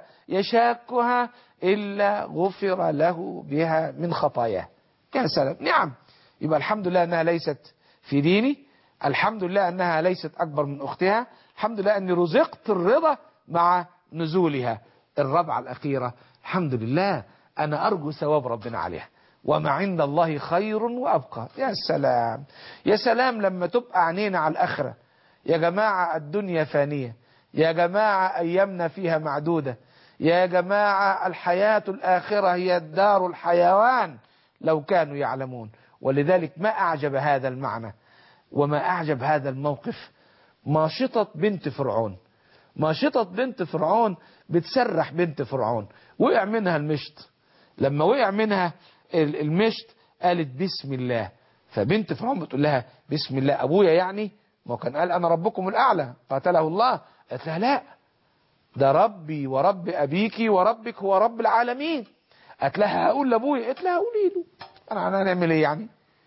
يشاكها إلا غفر له بها من خطاياه يا سلام نعم يبقى الحمد لله أنها ليست في ديني الحمد لله أنها ليست أكبر من أختها الحمد لله أني رزقت الرضا مع نزولها الربعة الأخيرة الحمد لله أنا أرجو ثواب ربنا عليها وما عند الله خير وأبقى يا سلام يا سلام لما تبقى عينينا على الآخرة يا جماعة الدنيا فانية يا جماعة أيامنا فيها معدودة يا جماعة الحياة الآخرة هي الدار الحيوان لو كانوا يعلمون ولذلك ما أعجب هذا المعنى وما أعجب هذا الموقف ماشطة بنت فرعون ماشطة بنت فرعون بتسرح بنت فرعون وقع منها المشط لما وقع منها المشط قالت بسم الله فبنت فرعون بتقول لها بسم الله ابويا يعني ما كان قال انا ربكم الاعلى قاتله الله قالت لها لا ده ربي ورب ابيك وربك هو رب العالمين قالت لها هقول لابويا قالت لها قولي له انا انا هنعمل ايه يعني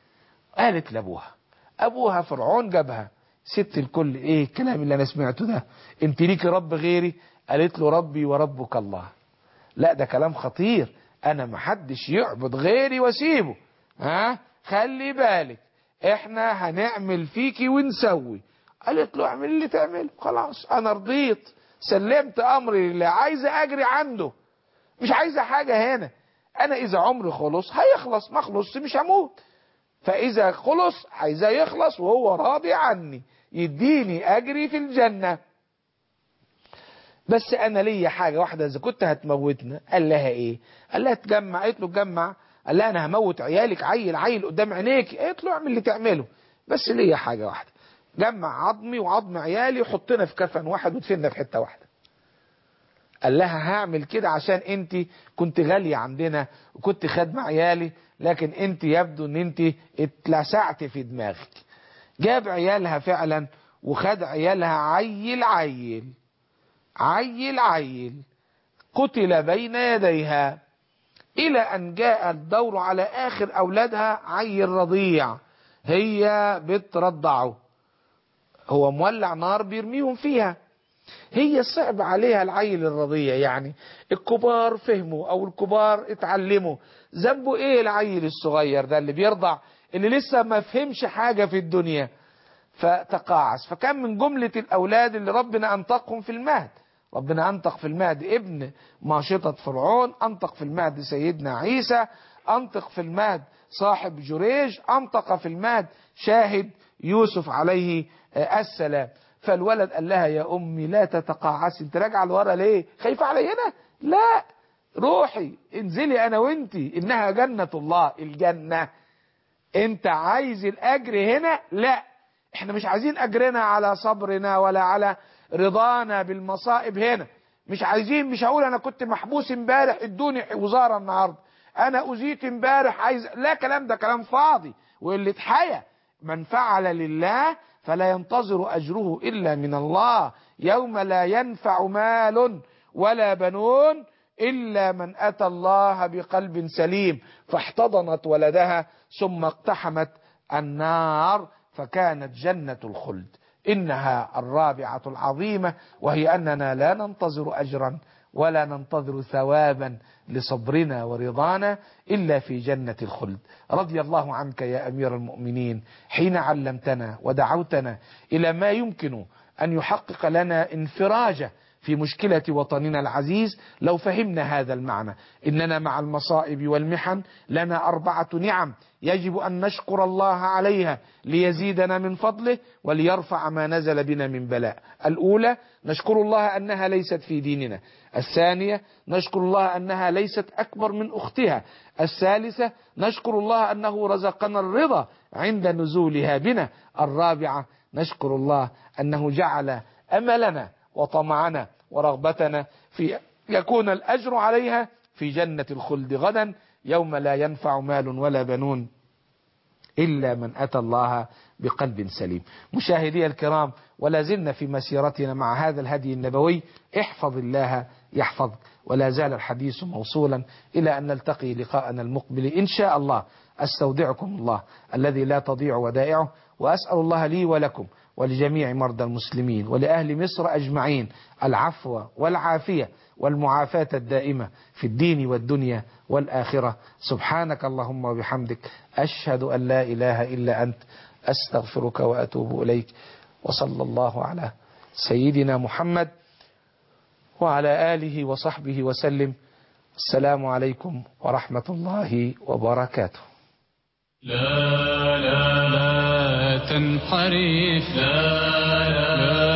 قالت لابوها ابوها فرعون جابها ست الكل ايه الكلام اللي انا سمعته ده انت ليكي رب غيري قالت له ربي وربك الله لا ده كلام خطير انا محدش يعبد غيري واسيبه ها خلي بالك احنا هنعمل فيكي ونسوي قالت له اعمل اللي تعمله خلاص انا رضيت سلمت امري لله عايزه اجري عنده مش عايزه حاجه هنا انا اذا عمري خلص هيخلص ما خلص مش هموت فاذا خلص عايزاه يخلص وهو راضي عني يديني اجري في الجنه بس انا ليا حاجه واحده اذا كنت هتموتنا قال لها ايه قال لها تجمع قالت له تجمع قال لها انا هموت عيالك عيل عيل قدام عينيك قالت له اعمل اللي تعمله بس ليا حاجه واحده جمع عظمي وعظم عيالي وحطنا في كفن واحد ودفننا في حته واحده قال لها هعمل كده عشان انت كنت غالية عندنا وكنت خادمة عيالي لكن انت يبدو ان انت اتلسعت في دماغك جاب عيالها فعلا وخد عيالها عيل عيل عيل عيل قتل بين يديها إلى أن جاء الدور على آخر أولادها عيل رضيع هي بترضعه هو مولع نار بيرميهم فيها هي صعب عليها العيل الرضيع يعني الكبار فهموا او الكبار اتعلموا ذنبه ايه العيل الصغير ده اللي بيرضع اللي لسه ما فهمش حاجة في الدنيا فتقاعس فكان من جملة الاولاد اللي ربنا انطقهم في المهد ربنا انطق في المهد ابن ماشطة فرعون انطق في المهد سيدنا عيسى انطق في المهد صاحب جريج انطق في المهد شاهد يوسف عليه السلام فالولد قال لها يا امي لا تتقاعسي انت راجعه لورا ليه خايفه علي هنا لا روحي انزلي انا وانتي انها جنة الله الجنة انت عايز الاجر هنا لا احنا مش عايزين اجرنا على صبرنا ولا على رضانا بالمصائب هنا مش عايزين مش هقول انا كنت محبوس امبارح ادوني وزارة النهاردة انا اذيت امبارح عايز لا كلام ده كلام فاضي واللي اتحيا من فعل لله فلا ينتظر أجره إلا من الله يوم لا ينفع مال ولا بنون إلا من أتى الله بقلب سليم فاحتضنت ولدها ثم اقتحمت النار فكانت جنة الخلد إنها الرابعة العظيمة وهي أننا لا ننتظر أجرا ولا ننتظر ثوابا لصبرنا ورضانا إلا في جنة الخلد رضي الله عنك يا أمير المؤمنين حين علمتنا ودعوتنا إلى ما يمكن أن يحقق لنا انفراجة في مشكلة وطننا العزيز لو فهمنا هذا المعنى إننا مع المصائب والمحن لنا أربعة نعم يجب أن نشكر الله عليها ليزيدنا من فضله وليرفع ما نزل بنا من بلاء الأولى نشكر الله أنها ليست في ديننا الثانية نشكر الله أنها ليست أكبر من أختها الثالثة نشكر الله أنه رزقنا الرضا عند نزولها بنا الرابعة نشكر الله أنه جعل أملنا وطمعنا ورغبتنا في يكون الأجر عليها في جنة الخلد غدا يوم لا ينفع مال ولا بنون إلا من أتى الله بقلب سليم مشاهدي الكرام ولا زلنا في مسيرتنا مع هذا الهدي النبوي احفظ الله يحفظك ولا زال الحديث موصولا إلى أن نلتقي لقاءنا المقبل إن شاء الله أستودعكم الله الذي لا تضيع ودائعه وأسأل الله لي ولكم ولجميع مرضى المسلمين ولأهل مصر أجمعين العفو والعافية والمعافاة الدائمة في الدين والدنيا والآخرة سبحانك اللهم وبحمدك أشهد أن لا إله إلا أنت أستغفرك وأتوب إليك وصلى الله على سيدنا محمد وعلى آله وصحبه وسلم السلام عليكم ورحمة الله وبركاته لا لا لا تنحرف لا لا لا